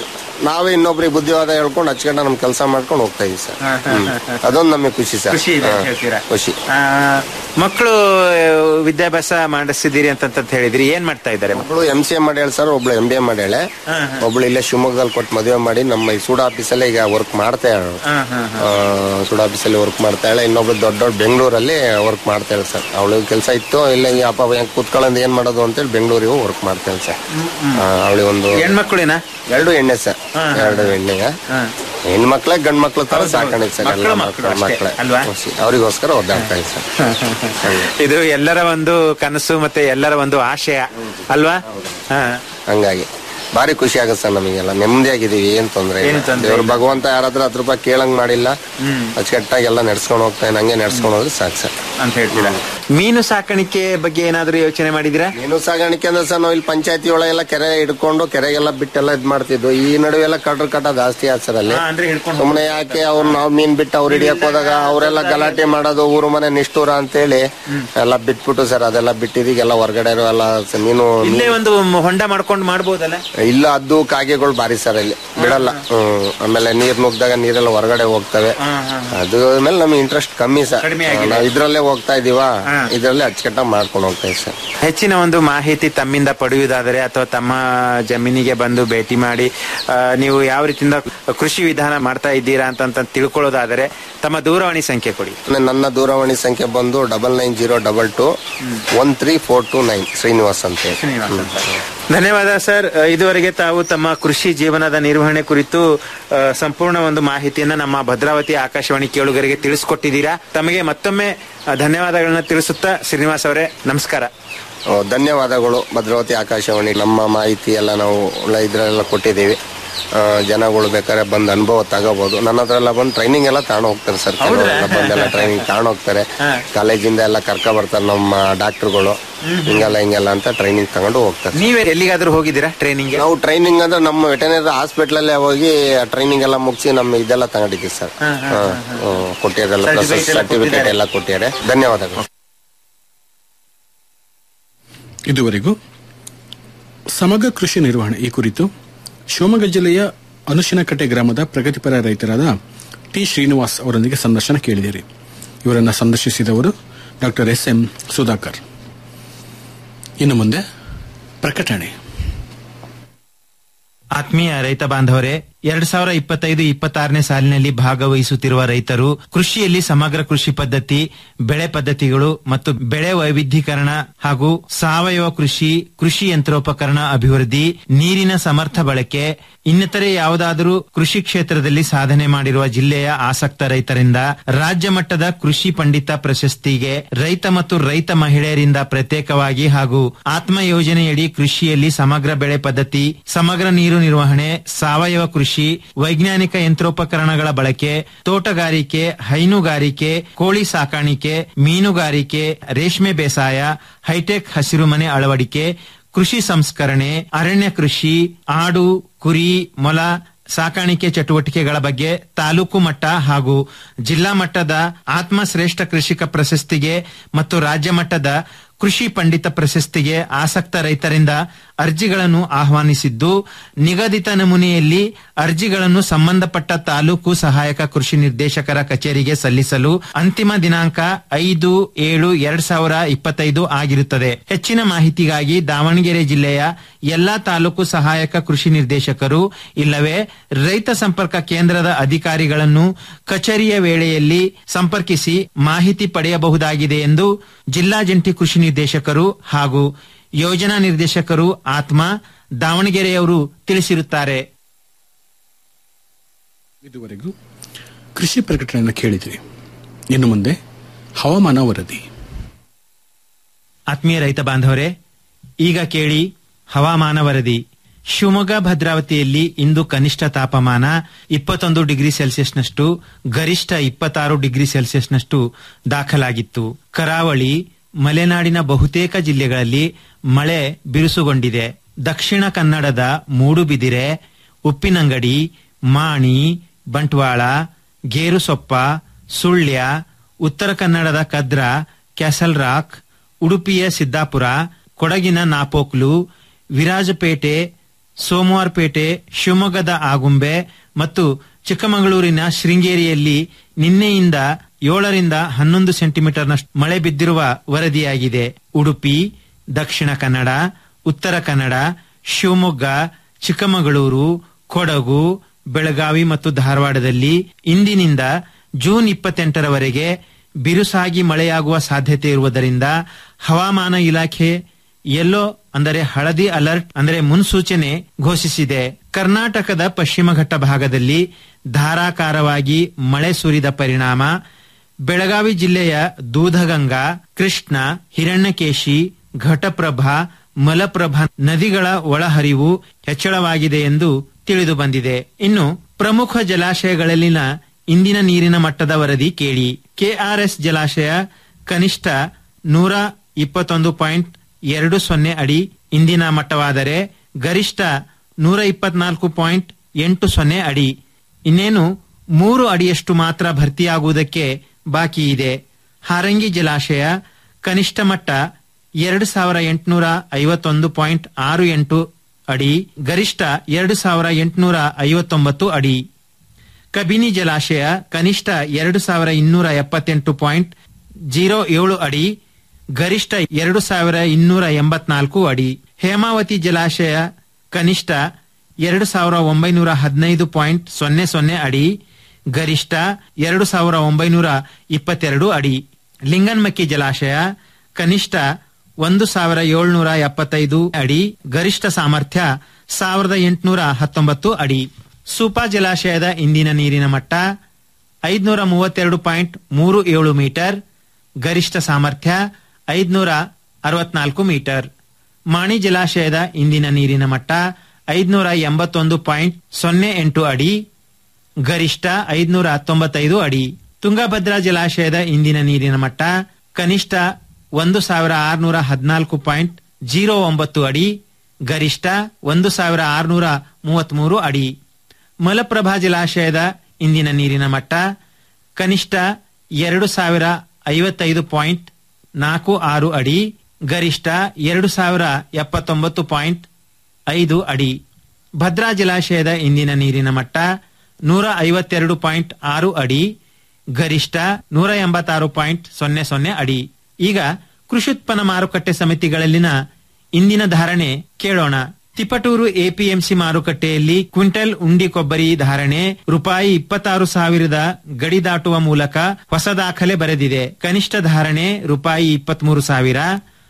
ನಾವೇ ಇನ್ನೊಬ್ರಿಗೆ ಬುದ್ಧಿವಾದ ಹೇಳ್ಕೊಂಡು ಹಚ್ಕೊಂಡ ನಮ್ ಕೆಲಸ ಮಾಡ್ಕೊಂಡು ಹೋಗ್ತಾ ಇದೀವಿ ಸರ್ ಹ್ಮ್. ಅದೊಂದು ನಮಗೆ ಖುಷಿ ಸರ್ ಖುಷಿ ಇದೆ ಅಂತ ಹಾ, ಹೇಳ್ತೀರಾ? ಖುಷಿ ಆ, ಮಕ್ಕಳು ವಿದ್ಯಾಭ್ಯಾಸ ಮಾಡಿಸಿದಿರಿ ಅಂತ ಹೇಳಿದ್ರಿ ಏನ್ ಮಾಡ್ತಾ ಇದ್ದಾರೆ ಒಬ್ಳು ಎಂ ಸಿ ಎ ಮಾಡ್ಯಾಳ ಸರ್ ಒಬ್ಳು ಎಂ ಬಿ ಎ ಮಾಡ್ಯಾಳೆ ಒಬ್ಳು ಇಲ್ಲೇ ಶಿವಮೊಗ್ಗದಲ್ಲಿ ಕೊಟ್ಟು ಮದುವೆ ಮಾಡಿ ನಮ್ಮ ಈ ಸೂಡ ಆಫೀಸಲ್ಲೇ ಈಗ ವರ್ಕ್ ಮಾಡ್ತಾ ಇದ್ದಾಳೆ ಸೂಡ ಆಫೀಸಲ್ಲಿ ವರ್ಕ್ ಮಾಡ್ತಾ ಇದ್ದಾಳೆ ಇನ್ನೊಬ್ಳು ದೊಡ್ಡ ದೊಡ್ಡ ಬೆಂಗಳೂರಲ್ಲಿ ವರ್ಕ್ ಮಾಡ್ತಾ ಇದ್ದಾಳೆ ಸರ್ ಅವಳಿಗೆ ಕೆಲಸ ಇತ್ತು ಇಲ್ಲ ಈ ಅಪ್ಪ ಹೆಂಗ್ ಕುತ್ಕೊಳ್ಳೋದು ಏನ್ ಮಾಡೋದು ಅಂತೇಳಿ ಬೆಂಗಳೂರಿಗೂ ವರ್ಕ್ ಮಾಡ್ತಾ ಇದ್ದಾಳೆ ಸರ್ ಅವಳಿಗೆ ಒಂದು ಹೆಣ್ಮಕ್ಳಿನ ಎರಡು ಎಣ್ಣೆ ಸರ್ ಎರಡು ಎಣ್ಣೆಗ ಹೆಣ್ಮಕ್ಳೆ ಗಂಡ್ ಮಕ್ಳ ತರ ಸಾಕಾಣಿಕೆ ಸರ್ ಎಲ್ಲ ಮಕ್ಳು ಮಕ್ಳು ಅಷ್ಟೇ, ಮಕ್ಳೆ ಅಲ್ವಾ? ಅವರಿಗೋಸ್ಕರ ಒದ್ದಾಡ್ತಾ ಇದೆ ಸರ್ ಇದು ಎಲ್ಲರ ಒಂದು ಕನಸು ಮತ್ತೆ ಎಲ್ಲರ ಒಂದು ಆಶಯ ಅಲ್ವಾ ಹಾ. ಹಂಗಾಗಿ ಭಾರಿ ಖುಷಿ ಆಗುತ್ತೆ ಸರ್ ನಮಗೆಲ್ಲ ನೆಮ್ಮದಿಯಾಗಿದೀವಿ ಏನ್ ತೊಂದ್ರೆ ಏನು ಇಲ್ಲ ತೊಂದ್ರೆ ದೇವ್ರ ಭಗವಂತ ಯಾರಾದ್ರೂ ಹತ್ತು ರೂಪಾಯಿ ಕೇಳಂಗ್ ಮಾಡಿಲ್ಲ ಅಚ್ಚುಕಟ್ಟಾಗಿ ಎಲ್ಲ ನಡ್ಸ್ಕೊಂಡು ಹೋಗ್ತಾ ಹಂಗೆ ನಡ್ಸ್ಕೊಂಡು ಹೋದ್ರೆ ಸಾಕು ಸರ್ ಅಂತ ಹೇಳ್ತೀರಾ ಮೀನು ಸಾಕಾಣಿಕೆ ಬಗ್ಗೆ ಏನಾದ್ರೂ ಯೋಚನೆ ಮಾಡಿದಿರಾ ಮೀನು ಸಾಗಾಣಿಕೆ ಅಂದ್ರೆ ಸರ್ ನಾವು ಇಲ್ಲಿ ಪಂಚಾಯತಿ ಒಳಗೆಲ್ಲ ಕೆರೆ ಹಿಡ್ಕೊಂಡು ಕೆರೆಗೆಲ್ಲ ಬಿಟ್ಟೆಲ್ಲ ಇದ್ ಮಾಡ್ತಿದ್ವು ಈ ನಡುವೆ ಎಲ್ಲ ಕಡ್ರ ಕಟ್ಟ ಜಾಸ್ತಿ ಆಯ್ತು ಸರ್ ಅಲ್ಲಿ ಅಂದ್ರೆ ಹಿಡ್ಕೊಂಡು ಸುಮ್ಮನೆ ಯಾಕೆ ಅವ್ರು ನಾವು ಮೀನ್ ಬಿಟ್ಟು ಅವ್ರು ಹಿಡಿಯಕ್ ಹೋದಾಗ ಅವರೆಲ್ಲ ಗಲಾಟೆ ಮಾಡೋದು ಊರು ಮನೆ ನಿಷ್ಠೂರ ಅಂತೇಳಿ ಎಲ್ಲ ಬಿಟ್ಬಿಟ್ಟು ಸರ್ ಅದೆಲ್ಲ ಬಿಟ್ಟಿದೀಗೆಲ್ಲ ಹೊರಗಡೆ ಇರೋ ಎಲ್ಲ ಸ- ಮೀನು ಇಲ್ಲೇ ಒಂದು ಹೊಂಡ ಮಾಡ್ಕೊಂಡು ಮಾಡ್ಬೋದಲ್ಲ ಇಲ್ಲ ಅದು ಕಾಗೆಗಳು ಬಾರಿ ಸರ್ ಇಲ್ಲಿ ಬಿಡಲ್ಲ ಹ್ಮ್ ಆಮೇಲೆ ನೀರ್ ನುಗ್ದಾಗ ನೀರೆಲ್ಲ ಹೊರಗಡೆ ಹೋಗ್ತವೆ ಅದ್ರ ಮೇಲೆ ನಮ್ಗೆ ಇಂಟ್ರೆಸ್ಟ್ ಕಮ್ಮಿ ಸರ್ ಕಡಿಮೆ ಆಗಿದೆ. ನಾವು ಇದ್ರಲ್ಲೇ ಹೋಗ್ತಾ ಇದೀವಾ ಇದರಲ್ಲಿ ಅಚ್ಚುಕಟ್ಟಾಗಿ ಮಾಡ್ಕೊಂಡು ಹೋಗ್ತಾ ಇದ್ದೀವಿ ಸರ್ ಹೆಚ್ಚಿನ ಒಂದು ಮಾಹಿತಿ ತಮ್ಮಿಂದ ಪಡೆಯುವುದಾದರೆ ಅಥವಾ ತಮ್ಮ ಜಮೀನಿಗೆ ಬಂದು ಭೇಟಿ ಮಾಡಿ ಆ, ನೀವು ಯಾವ ರೀತಿಯಿಂದ ಕೃಷಿ ವಿಧಾನ ಮಾಡ್ತಾ ಇದ್ದೀರಾ ಅಂತ ಅಂತ ತಿಳ್ಕೊಳ್ಳೋದಾದರೆ ತಮ್ಮ ದೂರವಾಣಿ ಸಂಖ್ಯೆ ಕೊಡಿ ನನ್ನ- ನನ್ನ ದೂರವಾಣಿ ಸಂಖ್ಯೆ ಬಂದು double nine zero double two one three four two nine Srinivas ಅಂತ ಹೇಳಿ. ಹ್ಮ್. ಧನ್ಯವಾದ ಸರ್ ಅ, ಇದುವರೆಗೆ ತಾವು ತಮ್ಮ ಕೃಷಿ ಜೀವನದ ನಿರ್ವಹಣೆ ಕುರಿತು ಅ, ಸಂಪೂರ್ಣ ಒಂದು ಮಾಹಿತಿಯನ್ನ ನಮ್ಮ ಭದ್ರಾವತಿ ಆಕಾಶವಾಣಿ ಕೇಳುಗರಿಗೆ ತಿಳಿಸ್ಕೊಟ್ಟಿದ್ದೀರಾ ತಮಗೆ ಮತ್ತೊಮ್ಮೆ ಅ, ಧನ್ಯವಾದಗಳನ್ನ ತಿಳಿಸುತ್ತಾ ಶ್ರೀನಿವಾಸ್ ಅವರೇ ನಮಸ್ಕಾರ ಓ, ಧನ್ಯವಾದಗಳು ಭದ್ರಾವತಿ ಆಕಾಶವಾಣಿ ನಮ್ಮ ಮಾಹಿತಿ ಎಲ್ಲ ನಾವು ಒಳ್ಳೆ ಇದ್ರೆಲ್ಲ ಕೊಟ್ಟಿದ್ದೀವಿ ಆ, ಜನಗಳು ಬೇಕಾದ್ರೆ ಬಂದು ಅನುಭವ ತಗೋಬಹುದು ನನ್ನ ಹತ್ರ ಎಲ್ಲ ಬಂದು ಟ್ರೈನಿಂಗ್ ಎಲ್ಲ ತಗೊಂಡು ಹೋಗ್ತಾರೆ ಸರ್ ಕೆಲವರೆಲ್ಲ ಬಂದೆಲ್ಲ ಟ್ರೈನಿಂಗ್ ತಗೊಂಡು ಹೋಗ್ತಾರೆ ಕಾಲೇಜಿಂದ ಎಲ್ಲ ಕರ್ಕೊ ಬರ್ತಾರೆ ನಮ್ಮ ಡಾಕ್ಟರ್ಗಳು ಹಿಂಗೆಲ್ಲ ಹಿಂಗೆಲ್ಲ ಅಂತ ಟ್ರೈನಿಂಗ್ ತಗೊಂಡು ಹೋಗ್ತಾರೆ ನೀವೇ ಎಲ್ಲಿಗಾದ್ರೂ ಹೋಗಿದ್ದೀರಾ ಟ್ರೈನಿಂಗ್ ನಾವು ಟ್ರೈನಿಂಗ್ ಅಂದ್ರೆ ನಮ್ಮ ವೆಟನರಿ ಹಾಸ್ಪಿಟಲ್ ಅಲ್ಲೇ ಹೋಗಿ ಟ್ರೈನಿಂಗ್ ಎಲ್ಲ ಮುಗಿಸಿ ನಮ್ಮ ಇದೆಲ್ಲ ತಗೊಂಡಿದ್ದೀವಿ ಸರ್ ಕೊಟ್ಟಿರಲ್ಲ Certificate ಎಲ್ಲ ಸರ್ಟಿಫಿಕೇಟ್ ಕೊಟ್ಟಿದ್ದಾರೆ. ಎಲ್ಲ ಕೊಟ್ಟಿದ್ದಾರೆ ಧನ್ಯವಾದಗಳು ಇದುವರೆಗೂ ಸಮಗ್ರ ಕೃಷಿ ನಿರ್ವಹಣೆ ಈ ಕುರಿತು ಶಿವಮೊಗ್ಗ ಜಿಲ್ಲೆಯ ಅನುಶಿನಕಟ್ಟೆ ಗ್ರಾಮದ ಪ್ರಗತಿಪರ ರೈತರಾದ ಟಿ ಶ್ರೀನಿವಾಸ್ ಅವರೊಂದಿಗೆ ಸಂದರ್ಶನ ಕೇಳಿದಿರಿ ಇವರನ್ನ ಸಂದರ್ಶಿಸಿದವರು ಡಾಕ್ಟರ್ ಎಸ್ ಎಂ ಸುಧಾಕರ್ ಇನ್ನು ಮುಂದೆ ಪ್ರಕಟಣೆ ಆತ್ಮೀಯ ರೈತ ಬಾಂಧವರೇ ಎರಡ್ ಸಾವಿರ ಇಪ್ಪತ್ತೈದು ಇಪ್ಪತ್ತಾರನೇ ಸಾಲಿನಲ್ಲಿ ಭಾಗವಹಿಸುತ್ತಿರುವ ರೈತರು ಕೃಷಿಯಲ್ಲಿ ಸಮಗ್ರ ಕೃಷಿ ಪದ್ಧತಿ ಬೆಳೆ ಪದ್ಧತಿಗಳು ಮತ್ತು ಬೆಳೆ ವೈವಿಧ್ಯೀಕರಣ ಹಾಗೂ ಸಾವಯವ ಕೃಷಿ ಕೃಷಿ ಯಂತ್ರೋಪಕರಣ ಅಭಿವೃದ್ಧಿ ನೀರಿನ ಸಮರ್ಥ ಬಳಕೆ ಇನ್ನಿತರೆ ಯಾವುದಾದರೂ ಕೃಷಿ ಕ್ಷೇತ್ರದಲ್ಲಿ ಸಾಧನೆ ಮಾಡಿರುವ ಜಿಲ್ಲೆಯ ಆಸಕ್ತ ರೈತರಿಂದ ರಾಜ್ಯ ಮಟ್ಟದ ಕೃಷಿ ಪಂಡಿತ ಪ್ರಶಸ್ತಿಗೆ ರೈತ ಮತ್ತು ರೈತ ಮಹಿಳೆಯರಿಂದ ಪ್ರತ್ಯೇಕವಾಗಿ ಹಾಗೂ ಆತ್ಮ ಯೋಜನೆಯಡಿ ಕೃಷಿಯಲ್ಲಿ ಸಮಗ್ರ ಬೆಳೆ ಪದ್ಧತಿ ಸಮಗ್ರ ನೀರು ನಿರ್ವಹಣೆ ಸಾವಯವ ಕೃಷಿ ವೈಜ್ಞಾನಿಕ ಯಂತ್ರೋಪಕರಣಗಳ ಬಳಕೆ ತೋಟಗಾರಿಕೆ ಹೈನುಗಾರಿಕೆ ಕೋಳಿ ಸಾಕಾಣಿಕೆ ಮೀನುಗಾರಿಕೆ ರೇಷ್ಮೆ ಬೇಸಾಯ ಹೈಟೆಕ್ ಹಸಿರುಮನೆ ಅಳವಡಿಕೆ ಕೃಷಿ ಸಂಸ್ಕರಣೆ ಅರಣ್ಯ ಕೃಷಿ ಆಡು ಕುರಿ ಮೊಲ ಸಾಕಾಣಿಕೆ ಚಟುವಟಿಕೆಗಳ ಬಗ್ಗೆ ತಾಲೂಕು ಮಟ್ಟ ಹಾಗೂ ಜಿಲ್ಲಾ ಮಟ್ಟದ ಆತ್ಮ ಶ್ರೇಷ್ಠ ಕೃಷಿಕ ಪ್ರಶಸ್ತಿಗೆ ಮತ್ತು ರಾಜ್ಯ ಮಟ್ಟದ ಕೃಷಿ ಪಂಡಿತ ಪ್ರಶಸ್ತಿಗೆ ಆಸಕ್ತ ರೈತರಿಂದ ಅರ್ಜಿಗಳನ್ನು ಆಹ್ವಾನಿಸಿದ್ದು ನಿಗದಿತ ನಮೂನೆಯಲ್ಲಿ ಅರ್ಜಿಗಳನ್ನು ಸಂಬಂಧಪಟ್ಟ ತಾಲೂಕು ಸಹಾಯಕ ಕೃಷಿ ನಿರ್ದೇಶಕರ ಕಚೇರಿಗೆ ಸಲ್ಲಿಸಲು ಅಂತಿಮ ದಿನಾಂಕ ಐದು ಏಳು ಎರಡ್ ಸಾವಿರ ಇಪ್ಪತ್ತೈದು ಆಗಿರುತ್ತದೆ ಹೆಚ್ಚಿನ ಮಾಹಿತಿಗಾಗಿ ದಾವಣಗೆರೆ ಜಿಲ್ಲೆಯ ಎಲ್ಲಾ ತಾಲೂಕು ಸಹಾಯಕ ಕೃಷಿ ನಿರ್ದೇಶಕರು ಇಲ್ಲವೇ ರೈತ ಸಂಪರ್ಕ ಕೇಂದ್ರದ ಅಧಿಕಾರಿಗಳನ್ನು ಕಚೇರಿಯ ವೇಳೆಯಲ್ಲಿ ಸಂಪರ್ಕಿಸಿ ಮಾಹಿತಿ ಪಡೆಯಬಹುದಾಗಿದೆ ಎಂದು ಜಿಲ್ಲಾ ಜಂಟಿ ಕೃಷಿ ನಿರ್ದೇಶಕರು ಹಾಗೂ ಯೋಜನಾ ನಿರ್ದೇಶಕರು ಆತ್ಮ ದಾವಣಗೆರೆಯವರು ತಿಳಿಸಿರುತ್ತಾರೆ ಇದುವರೆಗೂ ಕೃಷಿ ಪ್ರಕಟಣೆಯನ್ನು ಕೇಳಿದಿರಿ ಇನ್ನು ಮುಂದೆ ಹವಾಮಾನ ವರದಿ ಆತ್ಮೀಯ ರೈತ ಬಾಂಧವರೇ ಈಗ ಕೇಳಿ ಹವಾಮಾನ ವರದಿ ಶಿವಮೊಗ್ಗ ಭದ್ರಾವತಿಯಲ್ಲಿ ಇಂದು ಕನಿಷ್ಠ ತಾಪಮಾನ ಇಪ್ಪತ್ತೊಂದು ಡಿಗ್ರಿ ಸೆಲ್ಸಿಯಸ್ನಷ್ಟು ಗರಿಷ್ಠ ಇಪ್ಪತ್ತಾರು ಡಿಗ್ರಿ ಸೆಲ್ಸಿಯಸ್ನಷ್ಟು ದಾಖಲಾಗಿತ್ತು ಕರಾವಳಿ ಮಲೆನಾಡಿನ ಬಹುತೇಕ ಜಿಲ್ಲೆಗಳಲ್ಲಿ ಮಳೆ ಬಿರುಸುಗೊಂಡಿದೆ ದಕ್ಷಿಣ ಕನ್ನಡದ ಮೂಡುಬಿದಿರೆ ಉಪ್ಪಿನಂಗಡಿ ಮಾಣಿ ಬಂಟ್ವಾಳ ಗೇರುಸೊಪ್ಪ ಸುಳ್ಯ ಉತ್ತರ ಕನ್ನಡದ ಕದ್ರ ಕ್ಯಾಸಲ್ ರಾಕ್ ಉಡುಪಿಯ ಸಿದ್ದಾಪುರ ಕೊಡಗಿನ ನಾಪೋಕ್ಲು ವಿರಾಜಪೇಟೆ ಸೋಮವಾರಪೇಟೆ ಶಿವಮೊಗ್ಗದ ಆಗುಂಬೆ ಮತ್ತು ಚಿಕ್ಕಮಗಳೂರಿನ ಶೃಂಗೇರಿಯಲ್ಲಿ ನಿನ್ನೆಯಿಂದ ಏಳರಿಂದ ಹನ್ನೊಂದು ಸೆಂಟಿಮೀಟರ್ನಷ್ಟು ಮಳೆ ಬಿದ್ದಿರುವ ವರದಿಯಾಗಿದೆ ಉಡುಪಿ ದಕ್ಷಿಣ ಕನ್ನಡ ಉತ್ತರ ಕನ್ನಡ ಶಿವಮೊಗ್ಗ ಚಿಕ್ಕಮಗಳೂರು ಕೊಡಗು ಬೆಳಗಾವಿ ಮತ್ತು ಧಾರವಾಡದಲ್ಲಿ ಇಂದಿನಿಂದ ಜೂನ್ ಇಪ್ಪತ್ತೆಂಟರವರೆಗೆ ಬಿರುಸಾಗಿ ಮಳೆಯಾಗುವ ಸಾಧ್ಯತೆ ಇರುವುದರಿಂದ ಹವಾಮಾನ ಇಲಾಖೆ ಯೆಲ್ಲೋ ಅಂದರೆ ಹಳದಿ ಅಲರ್ಟ್ ಅಂದರೆ ಮುನ್ಸೂಚನೆ ಘೋಷಿಸಿದೆ ಕರ್ನಾಟಕದ ಪಶ್ಚಿಮ ಘಟ್ಟ ಭಾಗದಲ್ಲಿ ಧಾರಾಕಾರವಾಗಿ ಮಳೆ ಸುರಿದ ಪರಿಣಾಮ ಬೆಳಗಾವಿ ಜಿಲ್ಲೆಯ ದೂಧಗಂಗಾ ಕೃಷ್ಣ ಹಿರಣ್ಯಕೇಶಿ ಘಟಪ್ರಭಾ ಮಲಪ್ರಭಾ ನದಿಗಳ ಒಳಹರಿವು ಹೆಚ್ಚಳವಾಗಿದೆ ಎಂದು ತಿಳಿದು ಬಂದಿದೆ ಇನ್ನು ಪ್ರಮುಖ ಜಲಾಶಯಗಳಲ್ಲಿನ ಇಂದಿನ ನೀರಿನ ಮಟ್ಟದ ವರದಿ ಕೇಳಿ ಕೆಆರ್ಎಸ್ ಜಲಾಶಯ ಕನಿಷ್ಠ ನೂರ ಇಪ್ಪತ್ತೊಂದು ಪಾಯಿಂಟ್ ಎರಡು ಸೊನ್ನೆ ಅಡಿ ಇಂದಿನ ಮಟ್ಟವಾದರೆ ಗರಿಷ್ಠ ನೂರ ಇಪ್ಪತ್ನಾಲ್ಕು ಪಾಯಿಂಟ್ ಎಂಟು ಸೊನ್ನೆ ಅಡಿ ಇನ್ನೇನು ಮೂರು ಅಡಿಯಷ್ಟು ಮಾತ್ರ ಭರ್ತಿಯಾಗುವುದಕ್ಕೆ ಬಾಕಿ ಇದೆ ಹಾರಂಗಿ ಜಲಾಶಯ ಕನಿಷ್ಠ ಮಟ್ಟ ಎರಡು ಸಾವಿರ ಎಂಟುನೂರ ಐವತ್ತೊಂದು ಪಾಯಿಂಟ್ ಆರು ಎಂಟು ಅಡಿ ಗರಿಷ್ಠ ಎರಡು ಸಾವಿರ ಎಂಟುನೂರ ಐವತ್ತೊಂಬತ್ತು ಅಡಿ ಕಬಿನಿ ಜಲಾಶಯ ಕನಿಷ್ಠ ಎರಡು ಸಾವಿರ ಇನ್ನೂರ ಎಪ್ಪತ್ತೆಂಟು ಪಾಯಿಂಟ್ ಜೀರೋ ಏಳು ಅಡಿ ಗರಿಷ್ಠ ಎರಡು ಸಾವಿರ ಇನ್ನೂರ ಎಂಬತ್ನಾಲ್ಕು ಅಡಿ ಹೇಮಾವತಿ ಜಲಾಶಯ ಕನಿಷ್ಠ ಎರಡು ಸಾವಿರ ಒಂಬೈನೂರ ಹದಿನೈದು ಪಾಯಿಂಟ್ ಸೊನ್ನೆ ಸೊನ್ನೆ ಅಡಿ ಗರಿಷ್ಠ ಎರಡು ಸಾವಿರ ಒಂಬೈನೂರ ಇಪ್ಪತ್ತೆರಡು ಅಡಿ ಲಿಂಗನ್ಮಕ್ಕಿ ಜಲಾಶಯ ಕನಿಷ್ಠ ಒಂದು ಸಾವಿರ ಏಳ್ನೂರ ಎಪ್ಪತ್ತೈದು ಅಡಿ ಗರಿಷ್ಠ ಸಾಮರ್ಥ್ಯ ಸಾವಿರದ ಎಂಟುನೂರ ಹತ್ತೊಂಬತ್ತು ಅಡಿ ಸೂಪಾ ಜಲಾಶಯದ ಇಂದಿನ ನೀರಿನ ಮಟ್ಟ ಐದ್ನೂರ ಮೂವತ್ತೆರಡು ಪಾಯಿಂಟ್ ಮೂರು ಏಳು ಮೀಟರ್ ಗರಿಷ್ಠ ಸಾಮರ್ಥ್ಯ ಐದ್ನೂರ ಅರವತ್ನಾಲ್ಕು ಮೀಟರ್ ಮಾಣಿ ಜಲಾಶಯದ ಇಂದಿನ ನೀರಿನ ಮಟ್ಟ ಐದ್ನೂರ ಎಂಬತ್ತೊಂದು ಪಾಯಿಂಟ್ ಸೊನ್ನೆ ಎಂಟು ಅಡಿ ಗರಿಷ್ಠ ಐದ್ನೂರ ತೊಂಬತ್ತೈದು ಅಡಿ ತುಂಗಭದ್ರಾ ಜಲಾಶಯದ ಇಂದಿನ ನೀರಿನ ಮಟ್ಟ ಕನಿಷ್ಠ ಒಂದು ಸಾವಿರ ಆರುನೂರ ಹದಿನಾಲ್ಕು ಪಾಯಿಂಟ್ ಜೀರೋ ಒಂಬತ್ತು ಅಡಿ ಗರಿಷ್ಠ ಒಂದು ಸಾವಿರ ಆರುನೂರ ಮೂವತ್ಮೂರು ಅಡಿ ಮಲಪ್ರಭಾ ಜಲಾಶಯದ ಇಂದಿನ ನೀರಿನ ಮಟ್ಟ ಕನಿಷ್ಠ ಎರಡು ಸಾವಿರ ಐವತ್ತೈದು ಪಾಯಿಂಟ್ ನಾಲ್ಕು ಆರು ಅಡಿ ಗರಿಷ್ಠ ಎರಡು ಸಾವಿರ ಎಪ್ಪತ್ತೊಂಬತ್ತು ಪಾಯಿಂಟ್ ಐದು ಅಡಿ ಭದ್ರಾ ಜಲಾಶಯದ ಇಂದಿನ ನೀರಿನ ಮಟ್ಟ ನೂರ ಐವತ್ತೆರಡು ಪಾಯಿಂಟ್ ಆರು ಅಡಿ ಗರಿಷ್ಠ ನೂರ ಎಂಬತ್ತಾರು ಪಾಯಿಂಟ್ ಸೊನ್ನೆ ಸೊನ್ನೆ ಅಡಿ ಈಗ ಕೃಷಿ ಉತ್ಪನ್ನ ಮಾರುಕಟ್ಟೆ ಸಮಿತಿಗಳಲ್ಲಿನ ಇಂದಿನ ಧಾರಣೆ ಕೇಳೋಣ ತಿಪಟೂರು ಎಪಿಎಂಸಿ ಮಾರುಕಟ್ಟೆಯಲ್ಲಿ ಕ್ವಿಂಟಲ್ ಉಂಡಿ ಕೊಬ್ಬರಿ ಧಾರಣೆ ರೂಪಾಯಿ ಇಪ್ಪತ್ತಾರು ಸಾವಿರದ ಗಡಿ ದಾಟುವ ಮೂಲಕ ಹೊಸ ದಾಖಲೆ ಬರೆದಿದೆ ಕನಿಷ್ಠ ಧಾರಣೆ ರೂಪಾಯಿ ಇಪ್ಪತ್ಮೂರು ಸಾವಿರ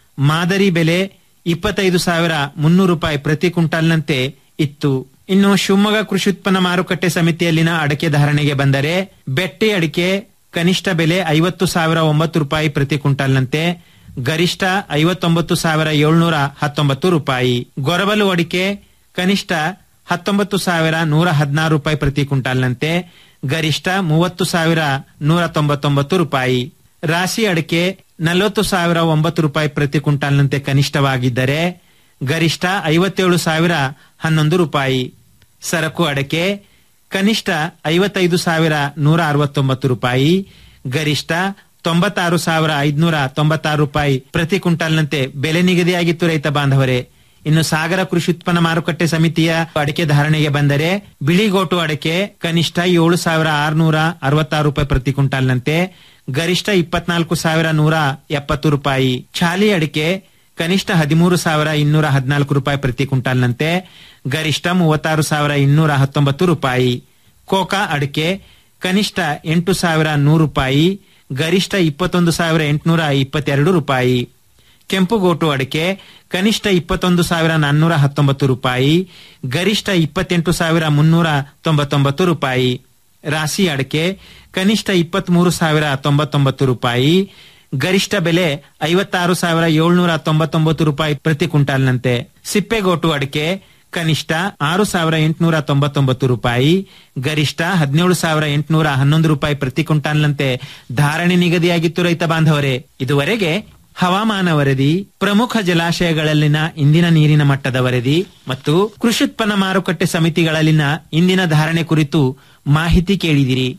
ಮಾದರಿ ಬೆಲೆ ಇಪ್ಪತ್ತೈದು ಸಾವಿರ ಮುನ್ನೂರು ರೂಪಾಯಿ ಪ್ರತಿ ಕ್ವಿಂಟಲ್ನಂತೆ ಇತ್ತು ಇನ್ನು ಶಿವಮೊಗ್ಗ ಕೃಷಿ ಉತ್ಪನ್ನ ಮಾರುಕಟ್ಟೆ ಸಮಿತಿಯಲ್ಲಿನ ಅಡಕೆ ಧಾರಣೆಗೆ ಬಂದರೆ ಬೆಟ್ಟಿ ಅಡಿಕೆ ಕನಿಷ್ಠ ಬೆಲೆ ಐವತ್ತು ಸಾವಿರ ಒಂಬತ್ತು ರೂಪಾಯಿ ಪ್ರತಿ ಕ್ವಿಂಟಲ್ನಂತೆ ಗರಿಷ್ಠ ಐವತ್ತೊಂಬತ್ತು ಸಾವಿರ ಏಳ್ನೂರ ಹತ್ತೊಂಬತ್ತು ರೂಪಾಯಿ ಗೊರಬಲು ಅಡಿಕೆ ಕನಿಷ್ಠ ಹತ್ತೊಂಬತ್ತು ಸಾವಿರ ನೂರ ಹದಿನಾರು ರೂಪಾಯಿ ಪ್ರತಿ ಕ್ವಿಂಟಾಲ್ನಂತೆ ಗರಿಷ್ಠ ಮೂವತ್ತು ಸಾವಿರ ನೂರ ತೊಂಬತ್ತೊಂಬತ್ತು ರೂಪಾಯಿ ರಾಶಿ ಅಡಿಕೆ ನಲವತ್ತು ಸಾವಿರ ಒಂಬತ್ತು ರೂಪಾಯಿ ಪ್ರತಿ ಕ್ವಿಂಟಾಲ್ನಂತೆ ಕನಿಷ್ಠವಾಗಿದ್ದರೆ ಗರಿಷ್ಠ ಐವತ್ತೇಳು ಸಾವಿರ ಹನ್ನೊಂದು ರೂಪಾಯಿ ಸರಕು ಅಡಕೆ ಕನಿಷ್ಠ ಐವತ್ತೈದು ಸಾವಿರ ನೂರ ಅರವತ್ತೊಂಬತ್ತು ರೂಪಾಯಿ ಗರಿಷ್ಠ ತೊಂಬತ್ತಾರು ಸಾವಿರ ಐದುನೂರ ತೊಂಬತ್ತಾರು ರೂಪಾಯಿ ಪ್ರತಿ ಕ್ವಿಂಟಾಲ್ನಂತೆ ಬೆಲೆ ನಿಗದಿಯಾಗಿತ್ತು ರೈತ ಬಾಂಧವರೇ ಇನ್ನು ಸಾಗರ ಕೃಷಿ ಉತ್ಪನ್ನ ಮಾರುಕಟ್ಟೆ ಸಮಿತಿಯ ಅಡಕೆ ಧಾರಣೆಗೆ ಬಂದರೆ ಬಿಳಿಗೋಟು ಅಡಕೆ ಕನಿಷ್ಠ ಏಳು ಸಾವಿರ ಆರುನೂರ ಅರವತ್ತಾರು ರೂಪಾಯಿ ಪ್ರತಿ ಕ್ವಿಂಟಾಲ್ನಂತೆ ಗರಿಷ್ಠ ಇಪ್ಪತ್ನಾಲ್ಕು ಸಾವಿರ ನೂರ ಎಪ್ಪತ್ತು ರೂಪಾಯಿ ಚಾಲಿ ಅಡಿಕೆ ಕನಿಷ್ಠ ಹದಿಮೂರು ಸಾವಿರ ಇನ್ನೂರ ಹದಿನಾಲ್ಕು ರೂಪಾಯಿ ಪ್ರತಿ ಕ್ವಿಂಟಾಲ್ನಂತೆ ಗರಿಷ್ಠ ಮೂವತ್ತಾರು ಸಾವಿರ ಇನ್ನೂರ ಹತ್ತೊಂಬತ್ತು ರೂಪಾಯಿ ಕೋಕಾ ಅಡಿಕೆ ಕನಿಷ್ಠ ಎಂಟು ಸಾವಿರ ನೂರು ರೂಪಾಯಿ ಗರಿಷ್ಠ ಇಪ್ಪತ್ತೊಂದು ಸಾವಿರ ಎಂಟುನೂರ ಇಪ್ಪತ್ತೆರಡು ರೂಪಾಯಿ ಕೆಂಪುಗೋಟು ಅಡಿಕೆ ಕನಿಷ್ಠ ಇಪ್ಪತ್ತೊಂದು ಸಾವಿರ ನಾನ್ನೂರ ಹತ್ತೊಂಬತ್ತು ರೂಪಾಯಿ ಗರಿಷ್ಠ ಇಪ್ಪತ್ತೆಂಟು ಸಾವಿರ ಮುನ್ನೂರ ತೊಂಬತ್ತೊಂಬತ್ತು ರೂಪಾಯಿ ರಾಶಿ ಅಡಿಕೆ ಕನಿಷ್ಠ ಇಪ್ಪತ್ಮೂರು ಸಾವಿರ ತೊಂಬತ್ತೊಂಬತ್ತು ರೂಪಾಯಿ ಗರಿಷ್ಠ ಬೆಲೆ ಐವತ್ತಾರು ಸಾವಿರ ಏಳ್ನೂರ ತೊಂಬತ್ತೊಂಬತ್ತು ರೂಪಾಯಿ ಪ್ರತಿ ಕ್ವಿಂಟಾಲ್ನಂತೆ ಸಿಪ್ಪೆಗೋಟು ಅಡಿಕೆ ಕನಿಷ್ಠ ಆರು ಸಾವಿರ ಎಂಟುನೂರ ತೊಂಬತ್ತೊಂಬತ್ತು ರೂಪಾಯಿ ಗರಿಷ್ಠ ಹದಿನೇಳು ಸಾವಿರ ಎಂಟುನೂರ ಹನ್ನೊಂದು ರೂಪಾಯಿ ಪ್ರತಿ ಕ್ವಿಂಟಾಲ್ನಂತೆ ಧಾರಣೆ ನಿಗದಿಯಾಗಿತ್ತು ರೈತ ಬಾಂಧವರೇ ಇದುವರೆಗೆ ಹವಾಮಾನ ವರದಿ ಪ್ರಮುಖ ಜಲಾಶಯಗಳಲ್ಲಿನ ಇಂದಿನ ನೀರಿನ ಮಟ್ಟದ ವರದಿ ಮತ್ತು ಕೃಷಿ ಉತ್ಪನ್ನ ಮಾರುಕಟ್ಟೆ ಸಮಿತಿಗಳಲ್ಲಿನ ಇಂದಿನ ಧಾರಣೆ ಕುರಿತು ಮಾಹಿತಿ ಕೇಳಿದಿರಿ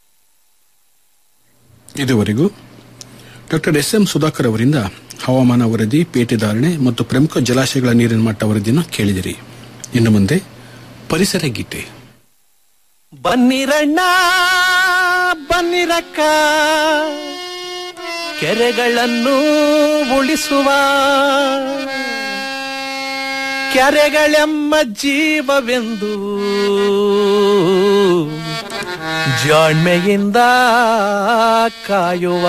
ಇದುವರೆಗೂ ಡಾಕ್ಟರ್ ಎಸ್ ಎಂ ಸುಧಾಕರ್ ಅವರಿಂದ ಹವಾಮಾನ ವರದಿ ಪೇಟೆ ಧಾರಣೆ ಮತ್ತು ಪ್ರಮುಖ ಜಲಾಶಯಗಳ ನೀರಿನ ಮಟ್ಟ ವರದಿಯನ್ನು ಕೇಳಿದಿರಿ ಇನ್ನು ಮುಂದೆ ಪರಿಸರ ಗೀತೆ ಬನ್ನಿರಣ್ಣ ಬನ್ನಿರಕ್ಕ ಕೆರೆಗಳನ್ನು ಉಳಿಸುವ ಕೆರೆಗಳೆಮ್ಮ ಜೀವವೆಂದು ಜಾಣ್ಮೆಯಿಂದ ಕಾಯುವ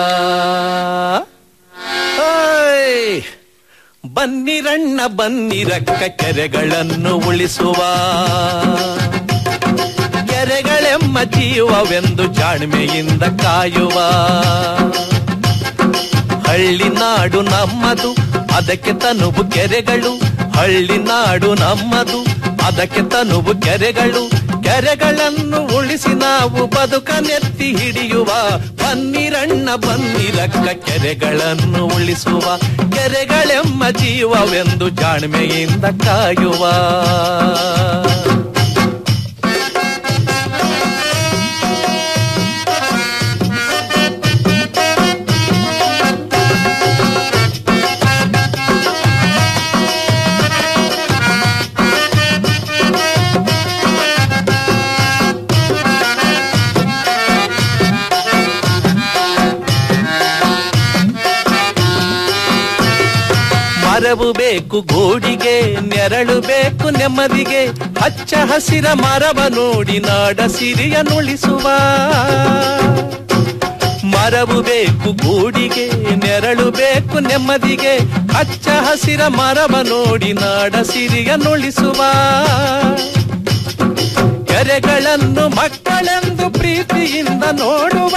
ಓಯ್! ಬನ್ನಿರಣ್ಣ ಬನ್ನಿರಕ್ಕ ಕೆರೆಗಳನ್ನು ಉಳಿಸುವ ಕೆರೆಗಳೆಮ್ಮ ಜೀವವೆಂದು ಜಾಣ್ಮೆಯಿಂದ ಕಾಯುವ ಹಳ್ಳಿ ನಾಡು ನಮ್ಮದು ಅದಕ್ಕೆ ತನುವು ಕೆರೆಗಳು ಹಳ್ಳಿ ನಾಡು ನಮ್ಮದು ಅದಕ್ಕೆ ತನುವು ಕೆರೆಗಳು ಕೆರೆಗಳನ್ನು ಉಳಿಸಿ ನಾವು ಬದುಕನೆತ್ತಿ ಹಿಡಿಯುವ ಬನ್ನಿರಣ್ಣ ಬನ್ನಿರಕ್ಕ ಕೆರೆಗಳನ್ನು ಉಳಿಸುವ ಕೆರೆಗಳೆಮ್ಮ ಜೀವವೆಂದು ಜಾಣ್ಮೆಯಿಂದ ಕಾಯುವ ಮರವು ಬೇಕು ಗೋಡಿಗೆ ನೆರಳು ಬೇಕು ನೆಮ್ಮದಿಗೆ ಹಚ್ಚ ಹಸಿರ ಮರವ ನೋಡಿ ನಾಡ ಸಿರಿಯ ನುಳಿಸುವ ಮರವು ಬೇಕು ಗೂಡಿಗೆ ನೆರಳು ಬೇಕು ನೆಮ್ಮದಿಗೆ ಹಚ್ಚ ಹಸಿರ ಮರವ ನೋಡಿ ನಾಡ ಸಿರಿಯ ನುಳಿಸುವ ಕೆರೆಗಳನ್ನು ಮಕ್ಕಳೆಂದು ಪ್ರೀತಿಯಿಂದ ನೋಡುವ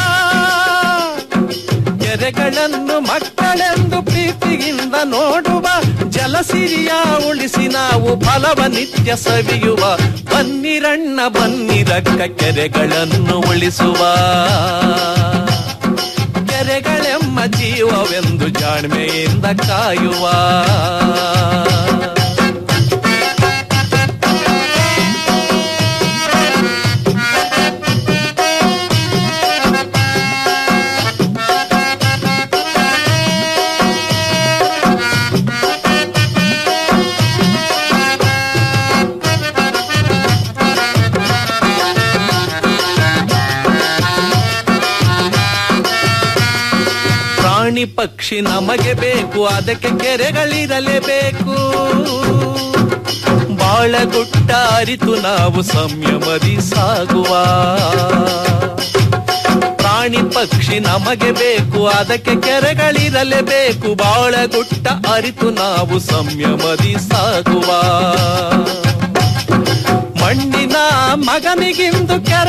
ಕೆರೆಗಳನ್ನು ಮಕ್ಕಳೆಂದು ಪ್ರೀತಿಯಿಂದ ನೋಡುವ ಜಲಸಿರಿಯ ಉಳಿಸಿ ನಾವು ಫಲವ ನಿತ್ಯ ಸವಿಯುವ ಬನ್ನಿರಣ್ಣ ಬನ್ನಿರಕ್ಕ ಕೆರೆಗಳನ್ನು ಉಳಿಸುವ ಕೆರೆಗಳೆಮ್ಮ ಜೀವವೆಂದು ಜಾಣ್ಮೆಯಿಂದ ಕಾಯುವ ಪ್ರಾಣಿ ಪಕ್ಷಿ ನಮಗೆ ಬೇಕು ಅದಕ್ಕೆ ಕೆರೆಗಳಿರಲೇಬೇಕು ಬಾಳಗುಟ್ಟ ಅರಿತು ನಾವು ಸಂಯಮದಿ ಸಾಗುವ ಪ್ರಾಣಿ ಪಕ್ಷಿ ನಮಗೆ ಬೇಕು ಅದಕ್ಕೆ ಕೆರೆಗಳಿರಲೇಬೇಕು ಬಾಳಗುಟ್ಟ ಅರಿತು ನಾವು ಸಂಯಮದಿ ಸಾಗುವ ಮಣ್ಣಿನ ಮಗನಿಗಿಂದು ಕೆರೆ